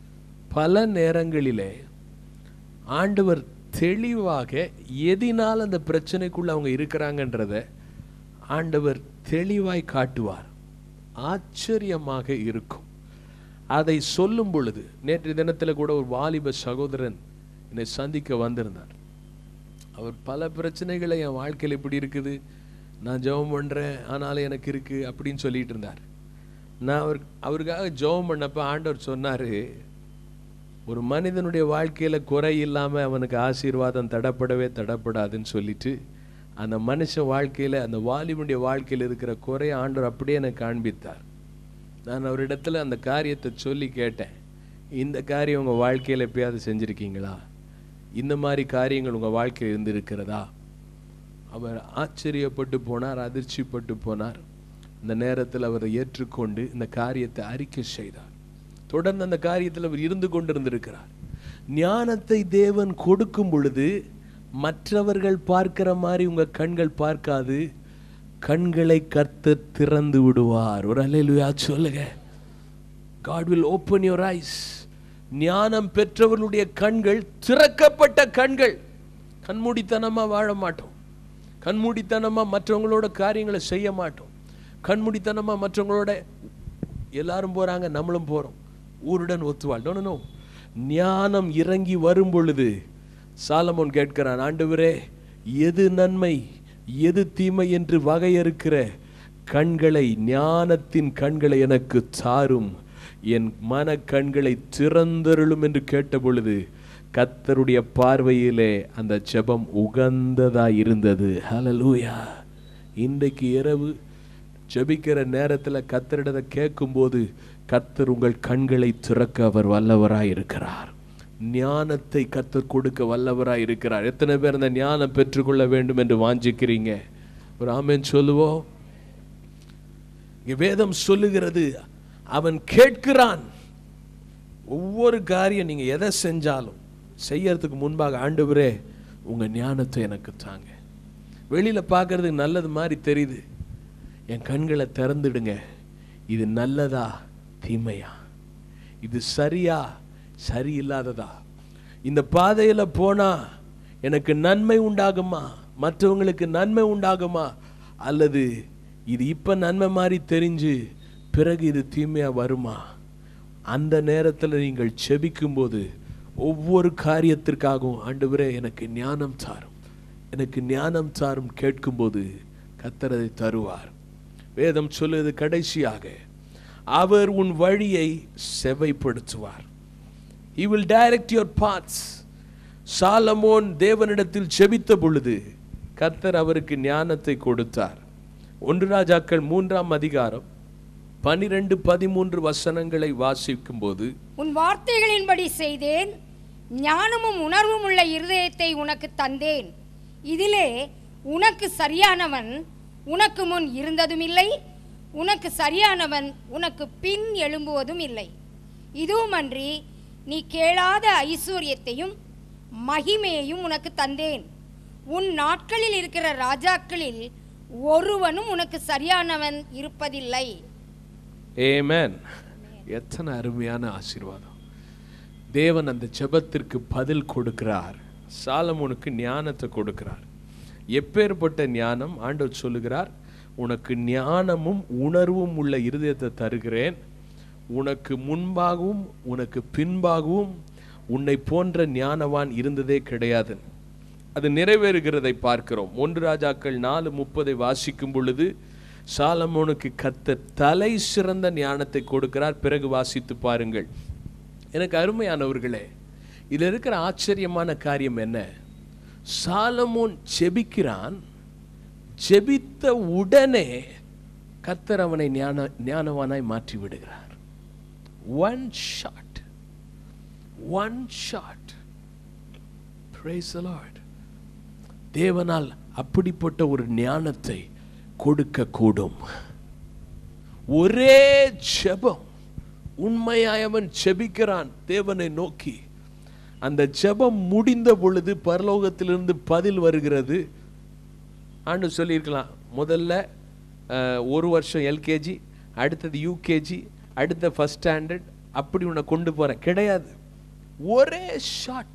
பல நேரங்களிலே ஆண்டவர் தெளிவாக எதினால் அந்த பிரச்சனைக்குள்ள அவங்க இருக்கிறாங்கன்றத ஆண்டவர் தெளிவாய் காட்டுவார் ஆச்சரியமாக இருக்கும் அதை சொல்லும் பொழுது நேற்று தினத்தில் கூட ஒரு வாலிப சகோதரன் என்னை சந்திக்க வந்திருந்தார் அவர் பல பிரச்சனைகளை என் வாழ்க்கையில் இப்படி இருக்குது நான் ஜெபம் பண்ணுறேன் ஆனாலும் எனக்கு இருக்கு அப்படின்னு சொல்லிட்டு இருந்தார் நான் அவர் அவருக்காக ஜெபம் பண்ணப்ப ஆண்டவர் சொன்னார் ஒரு மனிதனுடைய வாழ்க்கையில் குறை இல்லாமல் அவனுக்கு ஆசீர்வாதம் தடப்படவே தடப்படாதுன்னு சொல்லிட்டு அந்த மனுஷன் வாழ்க்கையில் அந்த வாலிபனுடைய வாழ்க்கையில் இருக்கிற குறைய ஆண்டவர் அப்படியே எனக்கு காண்பித்தார் நான் அவரிடத்துல அந்த காரியத்தை சொல்லி கேட்டேன் இந்த காரியம் உங்கள் வாழ்க்கையில் எப்பயாவது செஞ்சுருக்கீங்களா இந்த மாதிரி காரியங்கள் உங்கள் வாழ்க்கையில் இருந்திருக்கிறதா அவர் ஆச்சரியப்பட்டு போனார் அதிர்ச்சிப்பட்டு போனார் இந்த நேரத்தில் அவரை ஏற்றுக்கொண்டு இந்த காரியத்தை அறிக்கை செய்தார் தொடர்ந்து அந்த காரியத்தில் அவர் இருந்து கொண்டிருந்திருக்கிறார் ஞானத்தை தேவன் கொடுக்கும் பொழுது மற்றவர்கள் பார்க்கிற மாதிரி உங்க கண்கள் பார்க்காது கண்களை கர்த்த திறந்து விடுவார் ஒரு அலையிலுயா சொல்லுங்க God will open your eyes ஞானம் பெற்றவர்களுடைய கண்கள் திறக்கப்பட்ட கண்கள் கண்மூடித்தனமா வாழ மாட்டோம் கண்மூடித்தனமா மற்றவங்களோட காரியங்களை செய்ய மாட்டோம் கண்மூடித்தனமா மற்றவங்களோட எல்லாரும் போறாங்க நம்மளும் போறோம் ஊருடன் ஒத்துவாள் நோ நோ ஞானம் இறங்கி வரும் பொழுது சாலமோன் கேட்கிறான் ஆண்டவரே எது நன்மை எது தீமை என்று வகையறுக்கிற கண்களை ஞானத்தின் கண்களை எனக்கு தாரும் என் மன கண்களை திறந்தருளும் என்று கேட்ட பொழுது கத்தருடைய பார்வையிலே அந்த ஜெபம் உகந்ததா இருந்தது ஹalleluya இன்றைக்கு இரவு ஜெபிக்கிற நேரத்தில் கத்தரிடத்தை கேட்கும்போது கத்தர் உங்கள் கண்களை திறக்க அவர் வல்லவராய் இருக்கிறார் ஞானத்தை கத்தர் கொடுக்க வல்லவராய் இருக்கிறார் எத்தனை பேர் அந்த ஞானம் பெற்றுக்கொள்ள வேண்டும் என்று வாஞ்சிக்கிறீங்க ஒரு ஆமென் சொல்லுவோம் இங்க வேதம் சொல்லுகிறது அவன் கேட்கிறான் ஒவ்வொரு காரியம் நீங்க எதை செஞ்சாலும் செய்யறதுக்கு முன்பாக ஆண்டவரே உங்க ஞானத்தை எனக்கு தாங்க வெளியில பார்க்கறதுக்கு நல்லது மாதிரி தெரியுது என் கண்களை திறந்துடுங்க இது நல்லதா தீமையா இது சரியா சரியில்லாததா இந்த பாதையில போனா எனக்கு நன்மை உண்டாகுமா மற்றவங்களுக்கு நன்மை உண்டாகுமா அல்லது இது இப்ப நன்மை மாதிரி தெரிஞ்சு பிறகு இது தீமையா வருமா அந்த நேரத்தில் நீங்கள் செபிக்கும்போது ஒவ்வொரு காரியத்திற்காகவும் ஆண்டவரே எனக்கு ஞானம் தாரும் எனக்கு ஞானம் தாரும் கேட்கும்போது கத்தரதை தருவார் வேதம் சொல்லுது கடைசியாக அவர் உன் வழியை செவைப்படுத்துவார் he will direct your paths சாலமோன் தேவனிடத்தில் செபித்த பொழுது கர்த்தர் அவருக்கு ஞானத்தை கொடுத்தார் ஒன்று ராஜாக்கள் மூன்றாம் அதிகாரம் பனிரெண்டு பதிமூன்று வசனங்களை வாசிக்கும் போது உன் வார்த்தைகளின்படி செய்தேன் ஞானமும் உணர்வும் உள்ள இருதயத்தை உனக்கு தந்தேன் இதிலே உனக்கு சரியானவன் உனக்கு முன் இருந்ததும் இல்லை உனக்கு சரியானவன் உனக்கு பின் எழும்புவதும் இல்லை இதுவுமன்றி நீ கேளாத ஐஸ்வர்யத்தையும் மகிமையையும் உனக்கு தந்தேன் உன் நாட்களில் இருக்கிற ராஜாக்களில் ஒருவனும் உனக்கு சரியானவன் இருப்பதில்லை ஏமேன் எத்தனை அருமையான ஆசீர்வாதம் தேவன் அந்த ஜெபத்திற்கு பதில் கொடுக்கிறார் சாலமோனுக்கு ஞானத்தை கொடுக்கிறார் எப்பேற்பட்ட ஞானம் ஆண்டவர் சொல்லுகிறார் உனக்கு ஞானமும் உணர்வும் உள்ள இருதயத்தை தருகிறேன் உனக்கு முன்பாகவும் உனக்கு பின்பாகவும் உன்னை போன்ற ஞானவான் இருந்ததே கிடையாது அது நிறைவேறுகிறதை பார்க்கிறோம் ஒன்று ராஜாக்கள் நாலு முப்பதை வாசிக்கும் பொழுது சாலமோனுக்கு கத்த தலை சிறந்த ஞானத்தை கொடுக்கிறார் பிறகு வாசித்து பாருங்கள் எனக்கு அருமையானவர்களே இதில் இருக்கிற ஆச்சரியமான காரியம் என்ன சாலமோன் ஜெபிக்கிறான் ஜெபித்த உடனே கத்தர் அவனை ஞான ஞானவானாய் மாற்றி விடுகிறார் one shot one shot praise Lord தேவனால் அப்படிப்பட்ட ஒரு ஞானத்தை கொடுக்க கூடும் ஒரே ஜெபம் உண்மையாய் அவன் ஜெபிக்கிறான் தேவனை நோக்கி அந்த ஜெபம் முடிந்த பொழுது பரலோகத்திலிருந்து பதில் வருகிறது ஆண்டு சொல்லியிருக்கலாம் முதல்ல அஹ், ஒரு வருஷம் எல்கேஜி அடுத்தது யூகேஜி அடுத்த ஃபர்ஸ்ட் ஸ்டாண்டர்ட் அப்படி உன்னை கொண்டு போறேன் கிடையாது ஒரே ஷாட்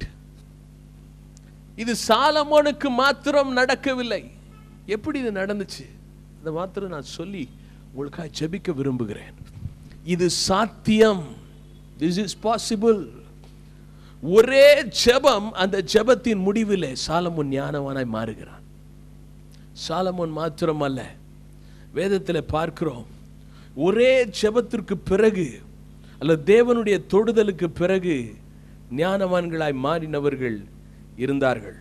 இது சாலமோனுக்கு மாத்திரம் நடக்கவில்லை எப்படி இது நடந்துச்சு அதை மாத்திரம் நான் சொல்லி உங்களுக்காக ஜெபிக்க விரும்புகிறேன் இது சாத்தியம் திஸ் இஸ் பாசிபிள் ஒரே ஜெபம் அந்த ஜெபத்தின் முடிவிலே சாலமோன் ஞானவானாய் மாறுகிறான் சாலமோன் மாத்திரமல்ல வேதத்தில் பார்க்கிறோம் ஒரே ஜெபத்திற்கு பிறகு அல்லது தேவனுடைய தொடுதலுக்கு பிறகு ஞானவான்களாய் மாறினவர்கள் இருந்தார்கள்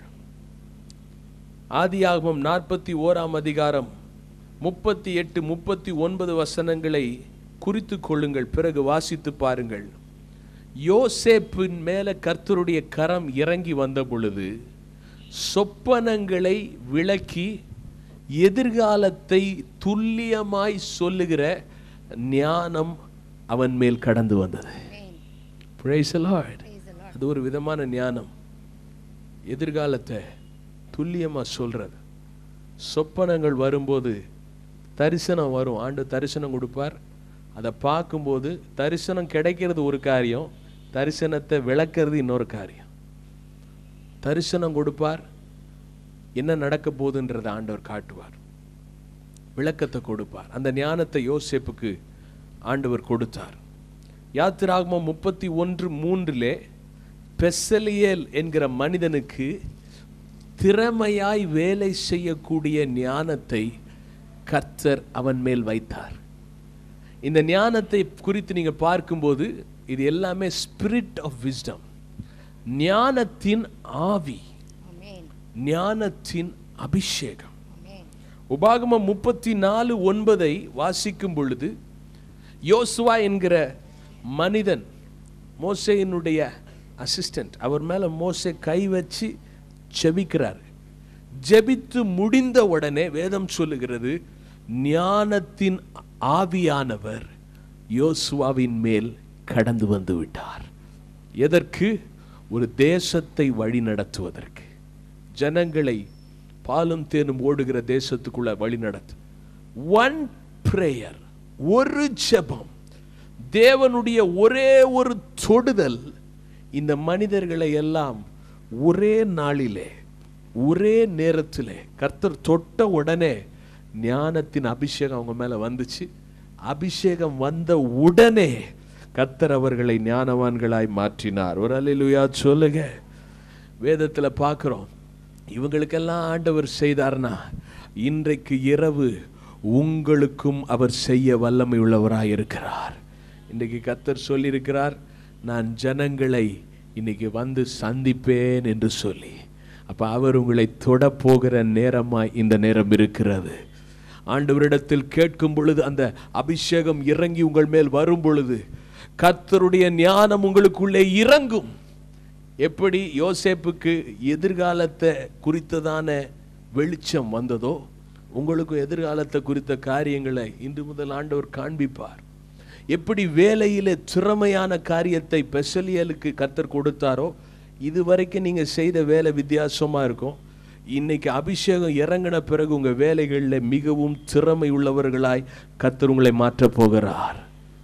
ஆதியாகமம் நாற்பத்தி ஓராம் அதிகாரம் முப்பத்தி எட்டு முப்பத்தி ஒன்பது வசனங்களை குறித்து கொள்ளுங்கள் பிறகு வாசித்து பாருங்கள் யோசேப்பின் மேல கர்த்தருடைய கரம் இறங்கி வந்த பொழுது சொப்பனங்களை விளக்கி எதிர்காலத்தை துல்லியமாய் சொல்லுகிற ஞானம் அவன் மேல் கடந்து வந்தது Amen. Praise the Lord. Praise the Lord. அது ஒரு விதமான ஞானம் எதிர்காலத்தை துல்லியமா சொல்றது சொப்பனங்கள் வரும்போது தரிசனம் வரும் ஆண்டு தரிசனம் கொடுப்பார் அதை பார்க்கும்போது தரிசனம் கிடைக்கிறது ஒரு காரியம் தரிசனத்தை விளக்குறது இன்னொரு காரியம் தரிசனம் கொடுப்பார் என்ன நடக்க போகுதுன்றதை ஆண்டவர் காட்டுவார் விளக்கத்தை கொடுப்பார் அந்த ஞானத்தை யோசேப்புக்கு ஆண்டவர் கொடுத்தார் யாத்திராகமம் முப்பத்தி ஒன்று மூன்றிலே பெசலியேல் என்கிற மனிதனுக்கு திறமையாய் வேலை செய்யக்கூடிய ஞானத்தை கர்த்தர் அவன் மேல் வைத்தார் இந்த ஞானத்தை குறித்து நீங்க பார்க்கும்போது இது எல்லாமே ஸ்பிரிட் ஆஃப் விஸ்டம் ஞானத்தின் ஆவி Amen. ஞானத்தின் அபிஷேகம் Amen. உபாகமம் முப்பத்தி நாலு ஒன்பதை வாசிக்கும் பொழுது யோசுவா என்கிற மனிதன் மோசேயினுடைய அசிஸ்டன்ட் அவர் மேல மோசே கை வச்சு ஜெபிக்கிறார் ஜெபித்து முடிந்த உடனே வேதம் சொல்லுகிறது ஞானத்தின் ஆவியானவர் யோசுவாவின் மேல் கடந்து வந்து விட்டார் எதற்கு ஒரு தேசத்தை வழி நடத்துவதற்கு ஜனங்களை பாலும் தேனும் ஓடுகிற தேசத்துக்குள்ள வழி நடத்து ஒன் பிரேயர் ஒரு ஜெபம் தேவனுடைய ஒரே ஒரு தொடுதல் இந்த மனிதர்களை எல்லாம் ஒரே நாளிலே ஒரே நேரத்திலே கர்த்தர் தொட்ட உடனே ஞானத்தின் அபிஷேகம் அவங்க மேல வந்துச்சு அபிஷேகம் வந்த உடனே கர்த்தர் அவர்களை ஞானவான்களாய் மாற்றினார் ஒரு அல்லேலூயா சொல்லுங்க வேதத்துல பார்க்கிறோம் இவங்களுக்கெல்லாம் ஆண்டவர் செய்தார்னா இன்றைக்கு இரவு உங்களுக்கும் அவர் செய்ய வல்லமை உள்ளவராய் இருக்கிறார் இன்றைக்கு கத்தர் சொல்லியிருக்கிறார் நான் ஜனங்களை இன்னைக்கு வந்து சந்திப்பேன் என்று சொல்லி அப்ப அவர் உங்களை தொடப்போகிற நேரமாய் இந்த நேரம் இருக்கிறது ஆண்டவரிடத்தில் கேட்கும் பொழுது அந்த அபிஷேகம் இறங்கி உங்கள் மேல் வரும் பொழுது கர்த்தருடைய ஞானம் உங்களுக்குள்ளே இறங்கும் எப்படி யோசேப்புக்கு எதிர்காலத்தை குறித்ததான வெளிச்சம் வந்ததோ உங்களுக்கும் எதிர்காலத்தை குறித்த காரியங்களை இன்று முதல் ஆண்டவர் காண்பிப்பார் எப்படி வேலையிலே திறமையான காரியத்தை பெசலியலுக்கு கத்தர் கொடுத்தாரோ இதுவரைக்கும் நீங்க செய்த வேலை வித்தியாசமா இருக்கும் இன்னைக்கு அபிஷேகம் இறங்கின பிறகு உங்க வேலைகளில் மிகவும் திறமை உள்ளவர்களாய் கத்தர் உங்களை மாற்றப் போகிறார்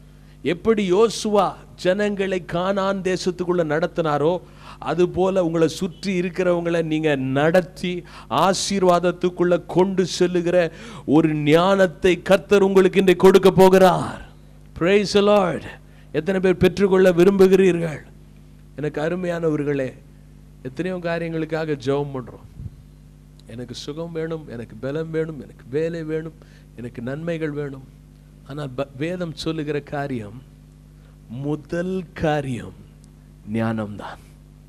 எப்படி யோசுவா ஜனங்களை கானான் தேசத்துக்குள்ள நடத்தினாரோ அது போல உங்களை சுற்றி இருக்கிறவங்களை நீங்க நடத்தி ஆசீர்வாதத்துக்குள்ள கொண்டு செல்லுகிற ஒரு ஞானத்தை கர்த்தர் உங்களுக்கு இன்றைக்கு கொடுக்க போகிறார் பிரைஸ் லார்ட் எத்தனை பேர் பெற்றுக்கொள்ள விரும்புகிறீர்கள் எனக்கு அருமையானவர்களே எத்தனையோ காரியங்களுக்காக ஜெபம் பண்றோம் எனக்கு சுகம் வேணும் எனக்கு பலம் வேணும் எனக்கு வேலை வேணும் எனக்கு நன்மைகள் வேணும் ஆனால் ப- வேதம் சொல்லுகிற காரியம் முதல் காரியம் ஞானம்தான்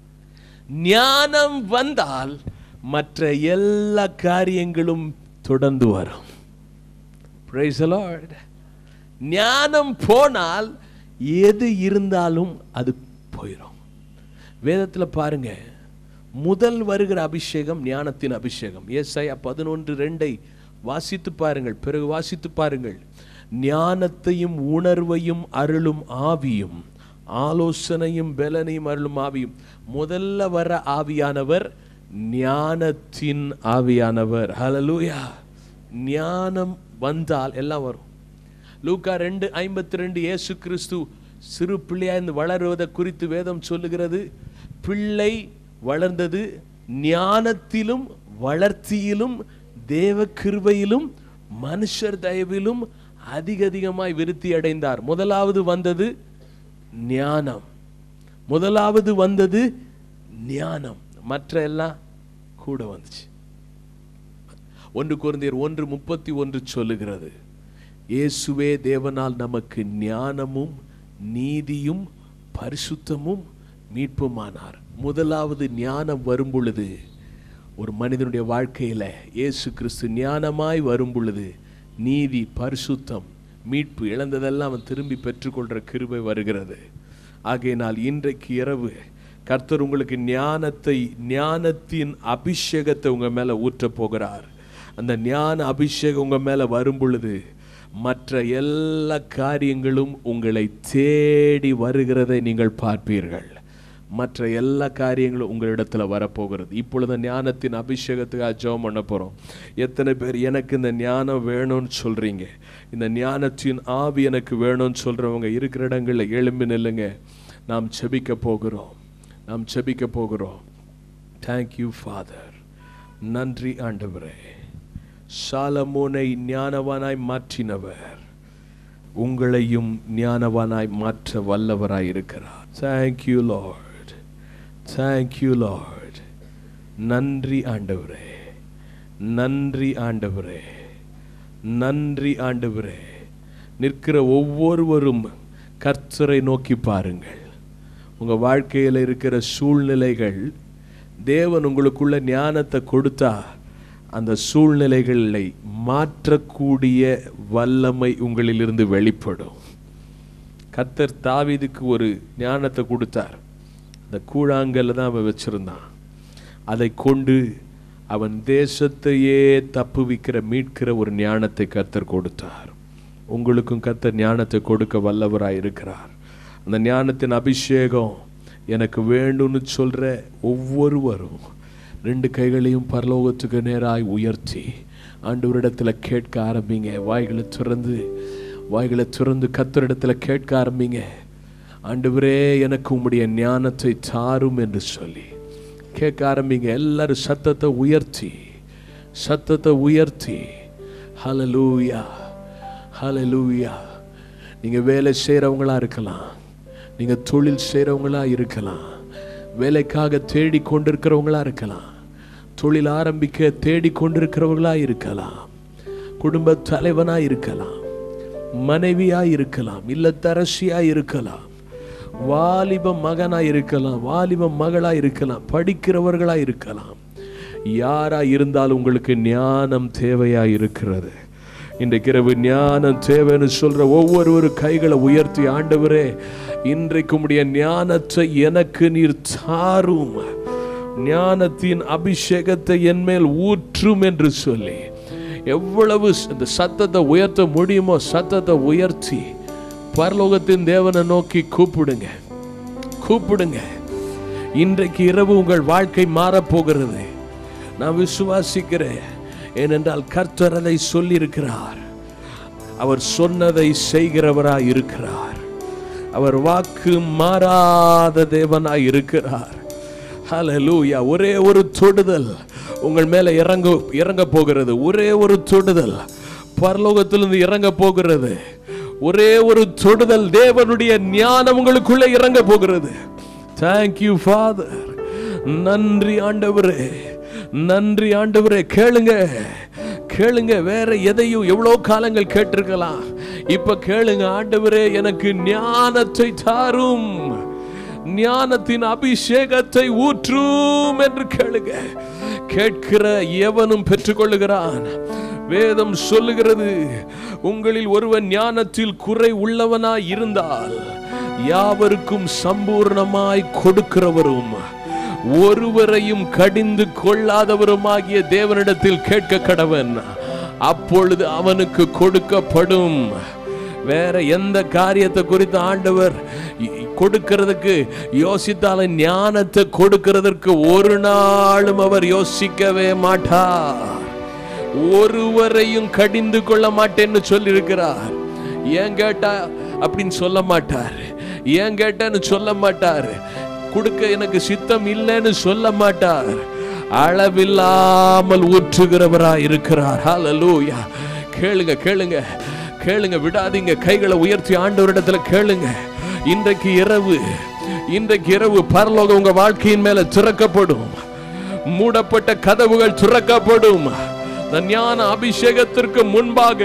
ஞானம் வந்தால் மற்ற எல்லா காரியங்களும் தொடர்ந்து வரும் Praise the Lord. ஞானம் போனால் எது இருந்தாலும் அது போயிடும் வேதத்துல பாருங்க முதல் வருகிற அபிஷேகம் ஞானத்தின் அபிஷேகம் ஏசாயா பதினொன்று ரெண்டை வாசித்து பாருங்கள் பிறகு வாசித்து பாருங்கள் ஞானத்தையும் உணர்வையும் அருளும் ஆவியும் ஆலோசனையும் பலனையும் அருளும் ஆவியும் முதல்ல வர ஆவியானவர் ஞானத்தின் ஆவியானவர் ஹalleluya ஞானம் வந்தால் எல்லாம் வரும் லூக்கா ரெண்டு ஐம்பத்தி ரெண்டு இயேசு கிறிஸ்து சிறு பிள்ளையாய்ந்து வளருவதை குறித்து வேதம் சொல்லுகிறது பிள்ளை வளர்ந்தது ஞானத்திலும் வளர்ச்சியிலும் தேவ கிருபையிலும் மனுஷர் தயவிலும் அதிக அதிகமாய் விருத்தி அடைந்தார் முதலாவது வந்தது ஞானம் முதலாவது வந்தது ஞானம் மற்ற எல்லாம் கூட வந்துச்சு ஒன்று குருந்தியர் ஒன்று முப்பத்தி ஒன்று சொல்லுகிறது இயேசுவே தேவனால் நமக்கு ஞானமும் நீதியும் பரிசுத்தமும் மீட்புமானார் முதலாவது ஞானம் வரும் பொழுது ஒரு மனிதனுடைய வாழ்க்கையில இயேசு கிறிஸ்து ஞானமாய் வரும் பொழுது நீதி பரிசுத்தம் மீட்பு இழந்ததெல்லாம் அவன் திரும்பி பெற்றுக்கொள்கிற கிருபை வருகிறது ஆகையினால் இன்றைக்கு இரவு கர்த்தர் உங்களுக்கு ஞானத்தை ஞானத்தின் அபிஷேகத்தை உங்க மேல ஊற்றப் போகிறார் அந்த ஞான அபிஷேகம் உங்க மேல வரும் பொழுது மற்ற எல்லா காரியங்களும் உங்களை தேடி வருகிறதை நீங்கள் பார்ப்பீர்கள் மற்ற எல்லா காரியங்களும் உங்களிடத்துல வரப்போகிறது இப்பொழுது ஞானத்தின் அபிஷேகத்துக்காக ஜெபம் பண்ண போறோம் எத்தனை பேர் எனக்கு இந்த ஞானம் வேணும்னு சொல்றீங்க இந்த ஞானத்தின் ஆவி எனக்கு வேணும்னு சொல்றவங்க இருக்கிற இடங்களில் எழும்பி நில்லுங்க நாம் செபிக்க போகிறோம் நாம் செபிக்க போகிறோம் தேங்க்யூ ஃபாதர் நன்றி ஆண்டவரே சாலமோனை ஞானவானாய் மாற்றினவர் உங்களையும் ஞானவானாய் மாற்ற வல்லவராய் இருக்கிறார் தேங்க்யூ லார்ட் தேங்க்யூ லார்ட் நன்றி ஆண்டவரே நன்றி ஆண்டவரே நன்றி ஆண்டவரே நிற்கிற ஒவ்வொருவரும் கர்த்தரை நோக்கி பாருங்கள் உங்க வாழ்க்கையில் இருக்கிற சூழ்நிலைகள் தேவன் உங்களுக்குள்ள ஞானத்தை கொடுத்தா அந்த சூழ்நிலைகளை மாற்றக்கூடிய வல்லமை உங்களிலிருந்து வெளிப்படும் கர்த்தர் தாவீதுக்கு ஒரு ஞானத்தை கொடுத்தார் அந்த கூழாங்கல்ல தான் அவன் வச்சிருந்தான் அதை கொண்டு அவன் தேசத்தையே தப்புவிக்கிற மீட்கிற ஒரு ஞானத்தை கர்த்தர் கொடுத்தார் உங்களுக்கும் கர்த்தர் ஞானத்தை கொடுக்க வல்லவராய் இருக்கிறார் அந்த ஞானத்தின் அபிஷேகம் எனக்கு வேண்டும்னு சொல்ற ஒவ்வொருவரும் ரெண்டு கைகளையும் பரலோகத்துக்கு நேராய் உயர்த்தி ஆண்டவரிடத்தில் கேட்க ஆரம்பிங்க வாய்களை திறந்து வாய்களை திறந்து கத்தரிடத்துல கேட்க ஆரம்பிங்க ஆண்டவரே எனக்கு உம்முடைய ஞானத்தை தாரும் என்று சொல்லி கேட்க ஆரம்பிங்க எல்லாரும் சத்தத்தை உயர்த்தி சத்தத்தை உயர்த்தி ஹலலூயா ஹலலூயா நீங்க வேலை செய்றவங்களா இருக்கலாம் நீங்க தொழில் செய்றவங்களா இருக்கலாம் வேலைக்காக தேடி கொண்டிருக்கிறவங்களா இருக்கலாம் தொழில் ஆரம்பிக்க தேடி கொண்டிருக்கிறவங்களா இருக்கலாம் குடும்ப தலைவனா இருக்கலாம் மனைவியா இருக்கலாம் இல்லத்தரசியா இருக்கலாம் வாலிப மகனா இருக்கலாம் வாலிப மகளா இருக்கலாம் படிக்கிறவர்களா இருக்கலாம் யாரா இருந்தாலும் உங்களுக்கு ஞானம் தேவையா இருக்கிறது இன்றைக்கு இரவு ஞானம் தேவைன்னு சொல்ற ஒவ்வொரு கைகளை உயர்த்தி ஆண்டவரே இன்றைக்கு உம்முடைய ஞானத்தை எனக்கு நீர் தாரும் ஞானத்தின் அபிஷேகத்தை என் மேல் ஊற்றும் என்று சொல்லி எவ்வளவு இந்த சத்தத்தை உயர்த்த முடியுமோ சத்தத்தை உயர்த்தி பரலோகத்தின் தேவனை நோக்கி கூப்பிடுங்க கூப்பிடுங்க இன்றைக்கு இரவு உங்கள் வாழ்க்கை மாறப்போகிறது நான் விசுவாசிக்கிறேன் ஏனென்றால் கர்த்தர் அதை சொல்லியிருக்கிறார் அவர் சொன்னதை செய்கிறவராய் இருக்கிறார் அவர் வாக்கு மாறாத தேவனாய் இருக்கிறார் ஹalleluya ஒரே ஒரு தொடுதல் உங்கள் மேல இறங்க இறங்க போகிறது ஒரே ஒரு தொடுதல் பரலோகத்திலிருந்து இறங்க போகிறது ஒரே ஒரு தொடுதல் தேவனுடைய ஞானம் உங்களுக்குள்ள இறங்க போகிறது தேங்க்யூ ஃபாதர் நன்றி ஆண்டவரே நன்றி ஆண்டவரே கேளுங்க கேளுங்க வேற எதையும் எவ்வளோ காலங்கள் கேட்டிருக்கலாம் இப்ப கேளுங்க ஆண்டவரே எனக்கு ஞானத்தை தாரும் ஞானத்தின் அபிஷேகத்தை ஊற்றும் என்று கேளுங்க கேட்கிற எவனும் பெற்றுக்கொள்ளுகிறான் வேதம் சொல்லுகிறது உங்களில் ஒருவன் ஞானத்தில் குறை உள்ளவனாய் இருந்தால் யாவருக்கும் சம்பூர்ணமாய் கொடுக்கிறவரும் ஒருவரையும் கடிந்து கொள்ளாதவருமாகிய தேவனிடத்தில் கேட்க கடவன் அப்பொழுது அவனுக்கு கொடுக்கப்படும் வேற எந்த காரியத்தை குறித்து ஆண்டவர் இ- கொடுக்கிறதுக்கு யோசித்தாலும் ஞானத்தை கொடுக்கிறதற்கு ஒரு நாளும் அவர் யோசிக்கவே மாட்டார் ஒருவரையும் கடிந்து கொள்ள மாட்டேன்னு சொல்லியிருக்கிறார் ஏன் கேட்டா அப்படின்னு சொல்ல மாட்டார் ஏன் கேட்டேன்னு சொல்ல மாட்டார் கொடுக்க எனக்கு சித்தம் இல்லைன்னு சொல்ல மாட்டார் அளவில்லாமல் ஊற்றுகிறவரா இருக்கிறார் ஹalleluya கேளுங்க கேளுங்க கேளுங்க விடாதீங்க கைகளை உயர்த்தி ஆண்டவரிடத்துல கேளுங்க இன்றைக்கு இரவு இன்றைக்கு இரவு பரலோகம் உங்க வாழ்க்கையின் மேல திறக்கப்படும் மூடப்பட்ட கதவுகள் திறக்கப்படும் இந்த ஞான அபிஷேகத்திற்கு முன்பாக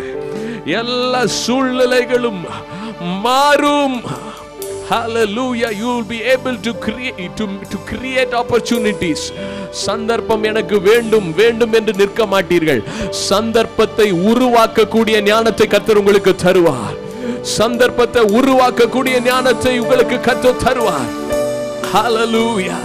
எல்லா சூழ்நிலைகளும் மாறும் Hallelujah you will be able to create to, to create opportunities சந்தர்ப்பம் எனக்கு வேண்டும் வேண்டும் என்று நிற்க மாட்டீர்கள் சந்தர்ப்பத்தை உருவாக்கக்கூடிய ஞானத்தை கத்தர் உங்களுக்கு தருவார் சந்தர்ப்பத்தை உருவாக்கக்கூடிய ஞானத்தை உங்களுக்கு கத்தர் தருவார் Hallelujah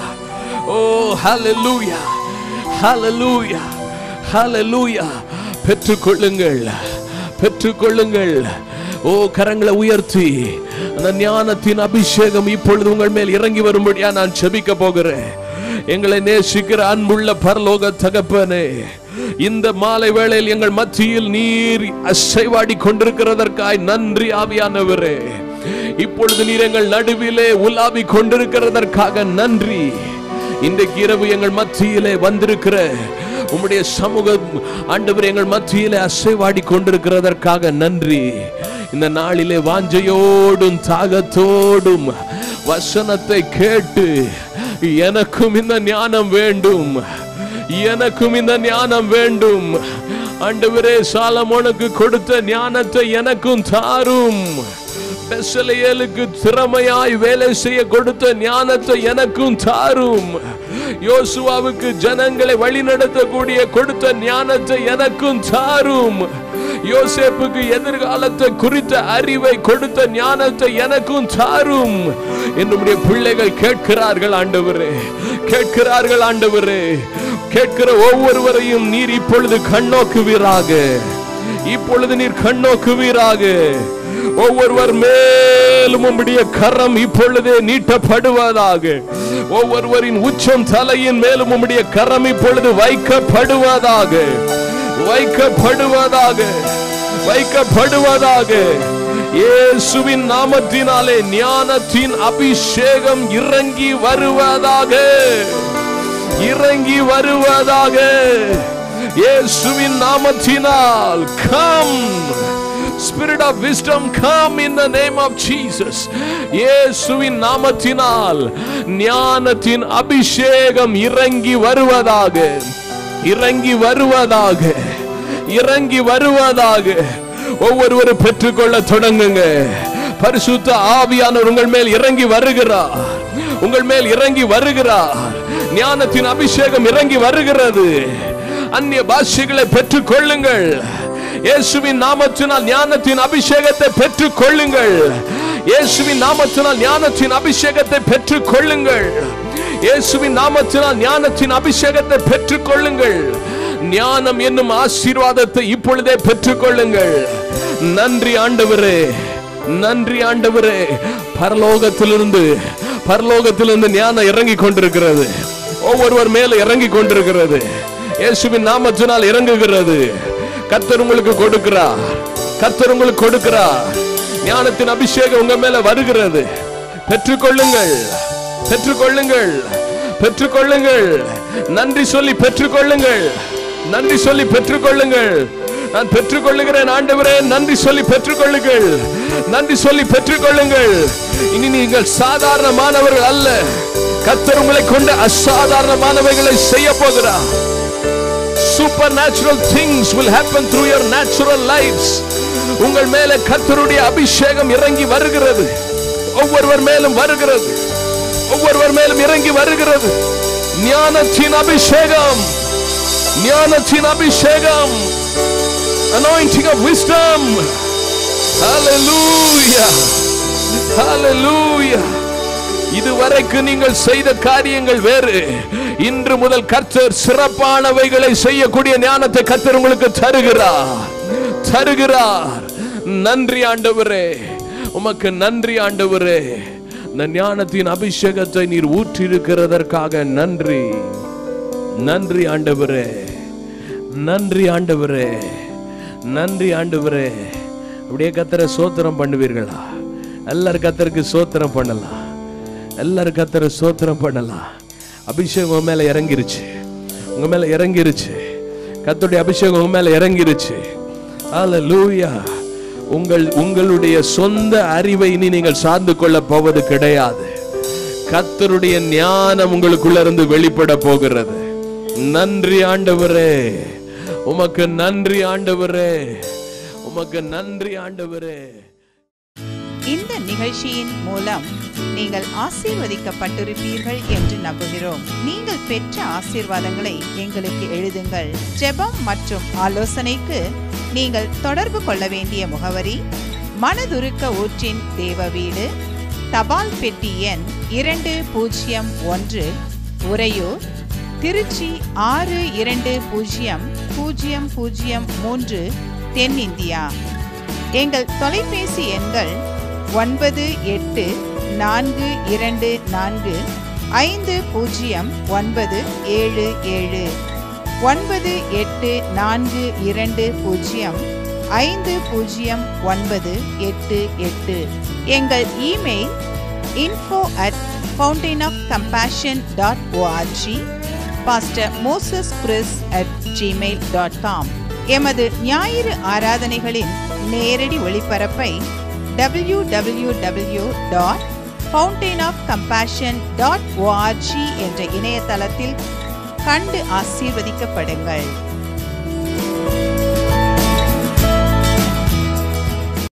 oh hallelujah hallelujah hallelujah பெற்றுக்கொள்ளுங்கள் பெற்றுக்கொள்ளுங்கள் ஓ கரங்களை உயர்த்தி அந்த ஞானத்தின் அபிஷேகம் இப்பொழுது உங்கள் மேல் இறங்கி வரும்படியா நான் செபிக்க போகிறேன் எங்களை நேசிக்கிற அன்புள்ள பரலோக தகப்பனே இந்த மாலை வேளையில் எங்கள் மத்தியில் நீர் அசைவாடி கொண்டிருக்கிறதற்காய் நன்றி ஆவியானவரே இப்பொழுது நீர் எங்கள் நடுவிலே உலாவி கொண்டிருக்கிறதற்காக நன்றி இன்றைக்கு இரவு எங்கள் மத்தியிலே வந்திருக்கிற உம்முடைய சமூகம் ஆண்டவர் எங்கள் மத்தியிலே அசைவாடி கொண்டிருக்கிறதற்காக நன்றி இந்த நாளிலே வாஞ்சையோடும் தாகத்தோடும் வசனத்தை கேட்டு எனக்கும் இந்த ஞானம் வேண்டும் எனக்கும் இந்த ஞானம் வேண்டும் ஆண்டவரே சாலமோனுக்கு கொடுத்த ஞானத்தை எனக்கும் தாரும் பெசலையலுக்கு திறமையாய் வேலை செய்ய கொடுத்த ஞானத்தை எனக்கும் தாரும் யோசுவாவுக்கு ஜனங்களை வழிநடத்தக்கூடிய கொடுத்த ஞானத்தை எனக்கும் தாரும் யோசேப்புக்கு எதிர்காலத்தை குறித்த அறிவை கொடுத்த ஞானத்தை எனக்கும் தாரும் என்னுடைய பிள்ளைகள் கேட்கிறார்கள் ஆண்டவரே கேட்கிறார்கள் ஆண்டவரே கேட்கிற ஒவ்வொருவரையும் நீர் இப்பொழுது கண்ணோக்குவீராக இப்பொழுது நீர் கண்ணோக்குவீராக ஒவ்வொருவர் மேலும் உம்முடைய கரம் இப்பொழுதே நீட்டப்படுவதாக ஒவ்வொருவரின் உச்சம் தலையின் மேலும் உம்முடைய கரம் இப்பொழுது வைக்கப்படுவதாக வைக்கப்படுவதாக வைக்கப்படுவதாக இயேசுவின் நாமத்தினாலே ஞானத்தின் அபிஷேகம் இறங்கி வருவதாக இறங்கி வருவதாக இயேசுவின் நாமத்தினால் come Spirit of wisdom come in the name of Jesus. இயேசுவின் நாமத்தினால் ஞானத்தின் அபிஷேகம் இறங்கி வருவதாக இறங்கி வருவதாக இறங்கி வருவதாக ஒவ்வொருவரும் பெற்றுக்கொள்ள தொடங்குங்க பரிசுத்த ஆவியானவர் உங்கள் மேல் இறங்கி வருகிறார் உங்கள் மேல் இறங்கி வருகிறார் ஞானத்தின் அபிஷேகம் இறங்கி வருகிறது அந்நிய பாஷைகளை பெற்றுக் கொள்ளுங்கள் இயேசுவின் நாமத்தினால் ஞானத்தின் அபிஷேகத்தை பெற்றுக் கொள்ளுங்கள் இயேசுவின் நாமத்தினால் ஞானத்தின் அபிஷேகத்தை பெற்றுக் கொள்ளுங்கள் இயேசுவின் நாமத்தினால் ஞானத்தின் அபிஷேகத்தை பெற்றுக் கொள்ளுங்கள் ஞானம் என்னும் ஆசீர்வாதத்தை இப்பொழுதே பெற்றுக் கொள்ளுங்கள் நன்றி ஆண்டவரே நன்றி ஆண்டவரே பரலோகத்திலிருந்து பரலோகத்திலிருந்து ஞானம் இறங்கி கொண்டிருக்கிறது ஒவ்வொருவர் மேல இறங்கி கொண்டிருக்கிறது இயேசுவின் நாமத்தினால் இறங்குகிறது கர்த்தர் உங்களுக்கு கொடுக்கிறார் கர்த்தர் உங்களுக்கு கொடுக்கிறார் ஞானத்தின் அபிஷேகம் உங்க மேல வருகிறது பெற்றுக்கொள்ளுங்கள் பெற்றுக்கொள்ளுங்கள் பெற்றுக்கொள்ளுங்கள் நன்றி சொல்லி பெற்றுக்கொள்ளுங்கள் நன்றி சொல்லி பெற்றுக்கொள்ளுங்கள் நான் பெற்றுக்கொள்ளுகிறேன் ஆண்டவரே நன்றி சொல்லி பெற்றுக்கொள்ளுங்கள் நன்றி சொல்லி பெற்றுக்கொள்ளுங்கள் இனி நீங்கள் சாதாரணமானவர்கள் அல்ல கர்த்தர் உங்களை கொண்டு அசாதாரணமானவைகளை செய்ய போகிறார் supernatural things will happen through your natural lives உங்கள் மேலே கர்த்தருடைய அபிஷேகம் இறங்கி வருகிறது ஒவ்வொருவர் மேலும் வருகிறது ஒவ்வொருவர் மேலும் இறங்கி வருகிறது ஞானத்தின் அபிஷேகம் ஞானத்தின் அபிஷேகம் anointing of wisdom hallelujah hallelujah இதுவரைக்கு நீங்கள் செய்த காரியங்கள் வேறு இன்று முதல் கர்த்தர் சிறப்பானவைகளை செய்யக்கூடிய ஞானத்தை கர்த்தர் உங்களுக்கு தருகிறார் தருகிறார் நன்றி ஆண்டவரே உமக்கு நன்றி ஆண்டவரே இந்த ஞானத்தின் அபிஷேகத்தை நீர் ஊற்றிருக்கிறதற்காக நன்றி நன்றி ஆண்டவரே நன்றி ஆண்டவரே நன்றி ஆண்டவரே அப்படியே கத்தரை சோத்திரம் பண்ணுவீர்களா எல்லாரும் கத்தருக்கு சோத்திரம் பண்ணலாம் எல்லாரும் கத்தரை சோத்திரம் பண்ணலாம் அபிஷேகம் உங்க மேல இறங்கிருச்சு உங்க மேல இறங்கிருச்சு கத்தருடைய அபிஷேகம் உங்க மேல இறங்கிருச்சு அல்லேலூயா உங்கள் உங்களுடைய சொந்த அறிவை இனி நீங்கள் சார்ந்து கொள்ள போவது கிடையாது கர்த்தருடைய ஞானம் உங்களுக்குள்ள இருந்து வெளிப்பட போகிறது நன்றி ஆண்டவரே உமக்கு நன்றி ஆண்டவரே உமக்கு நன்றி ஆண்டவரே இந்த நிகழ்ச்சியின் மூலம் நீங்கள் ஆசீர்வதிக்கப்பட்டிருப்பீர்கள் என்று நம்புகிறோம் நீங்கள் பெற்ற ஆசீர்வாதங்களை எங்களுக்கு எழுதுங்கள் ஜெபம் மற்றும் ஆலோசனைக்கு நீங்கள் தொடர்பு கொள்ள வேண்டிய முகவரி மனதுருக்க ஊற்றின் தேவ வீடு தபால் பெட்டி எண் இரண்டு பூஜ்ஜியம் ஒன்று உறையூர் திருச்சி ஆறு இரண்டு பூஜ்ஜியம் பூஜ்ஜியம் பூஜ்ஜியம் மூன்று தென்னிந்தியா எங்கள் தொலைபேசி எண்கள் ஒன்பது எட்டு நான்கு இரண்டு நான்கு ஐந்து பூஜ்ஜியம் ஒன்பது ஏழு ஏழு ஒன்பது எட்டு நான்கு இரண்டு பூஜ்ஜியம் ஐந்து பூஜ்ஜியம் ஒன்பது எட்டு எட்டு எங்கள் email info at fountain of compassion dot ORG pastor Moses Chris at Gmail dot com எமது ஞாயிறு ஆராதனைகளின் நேரடி ஒளிபரப்பை W W W dot fountain of compassion dot ORG என்ற இணையதளத்தில் கண்டு ஆசீர்வதிக்கப்படுங்கள்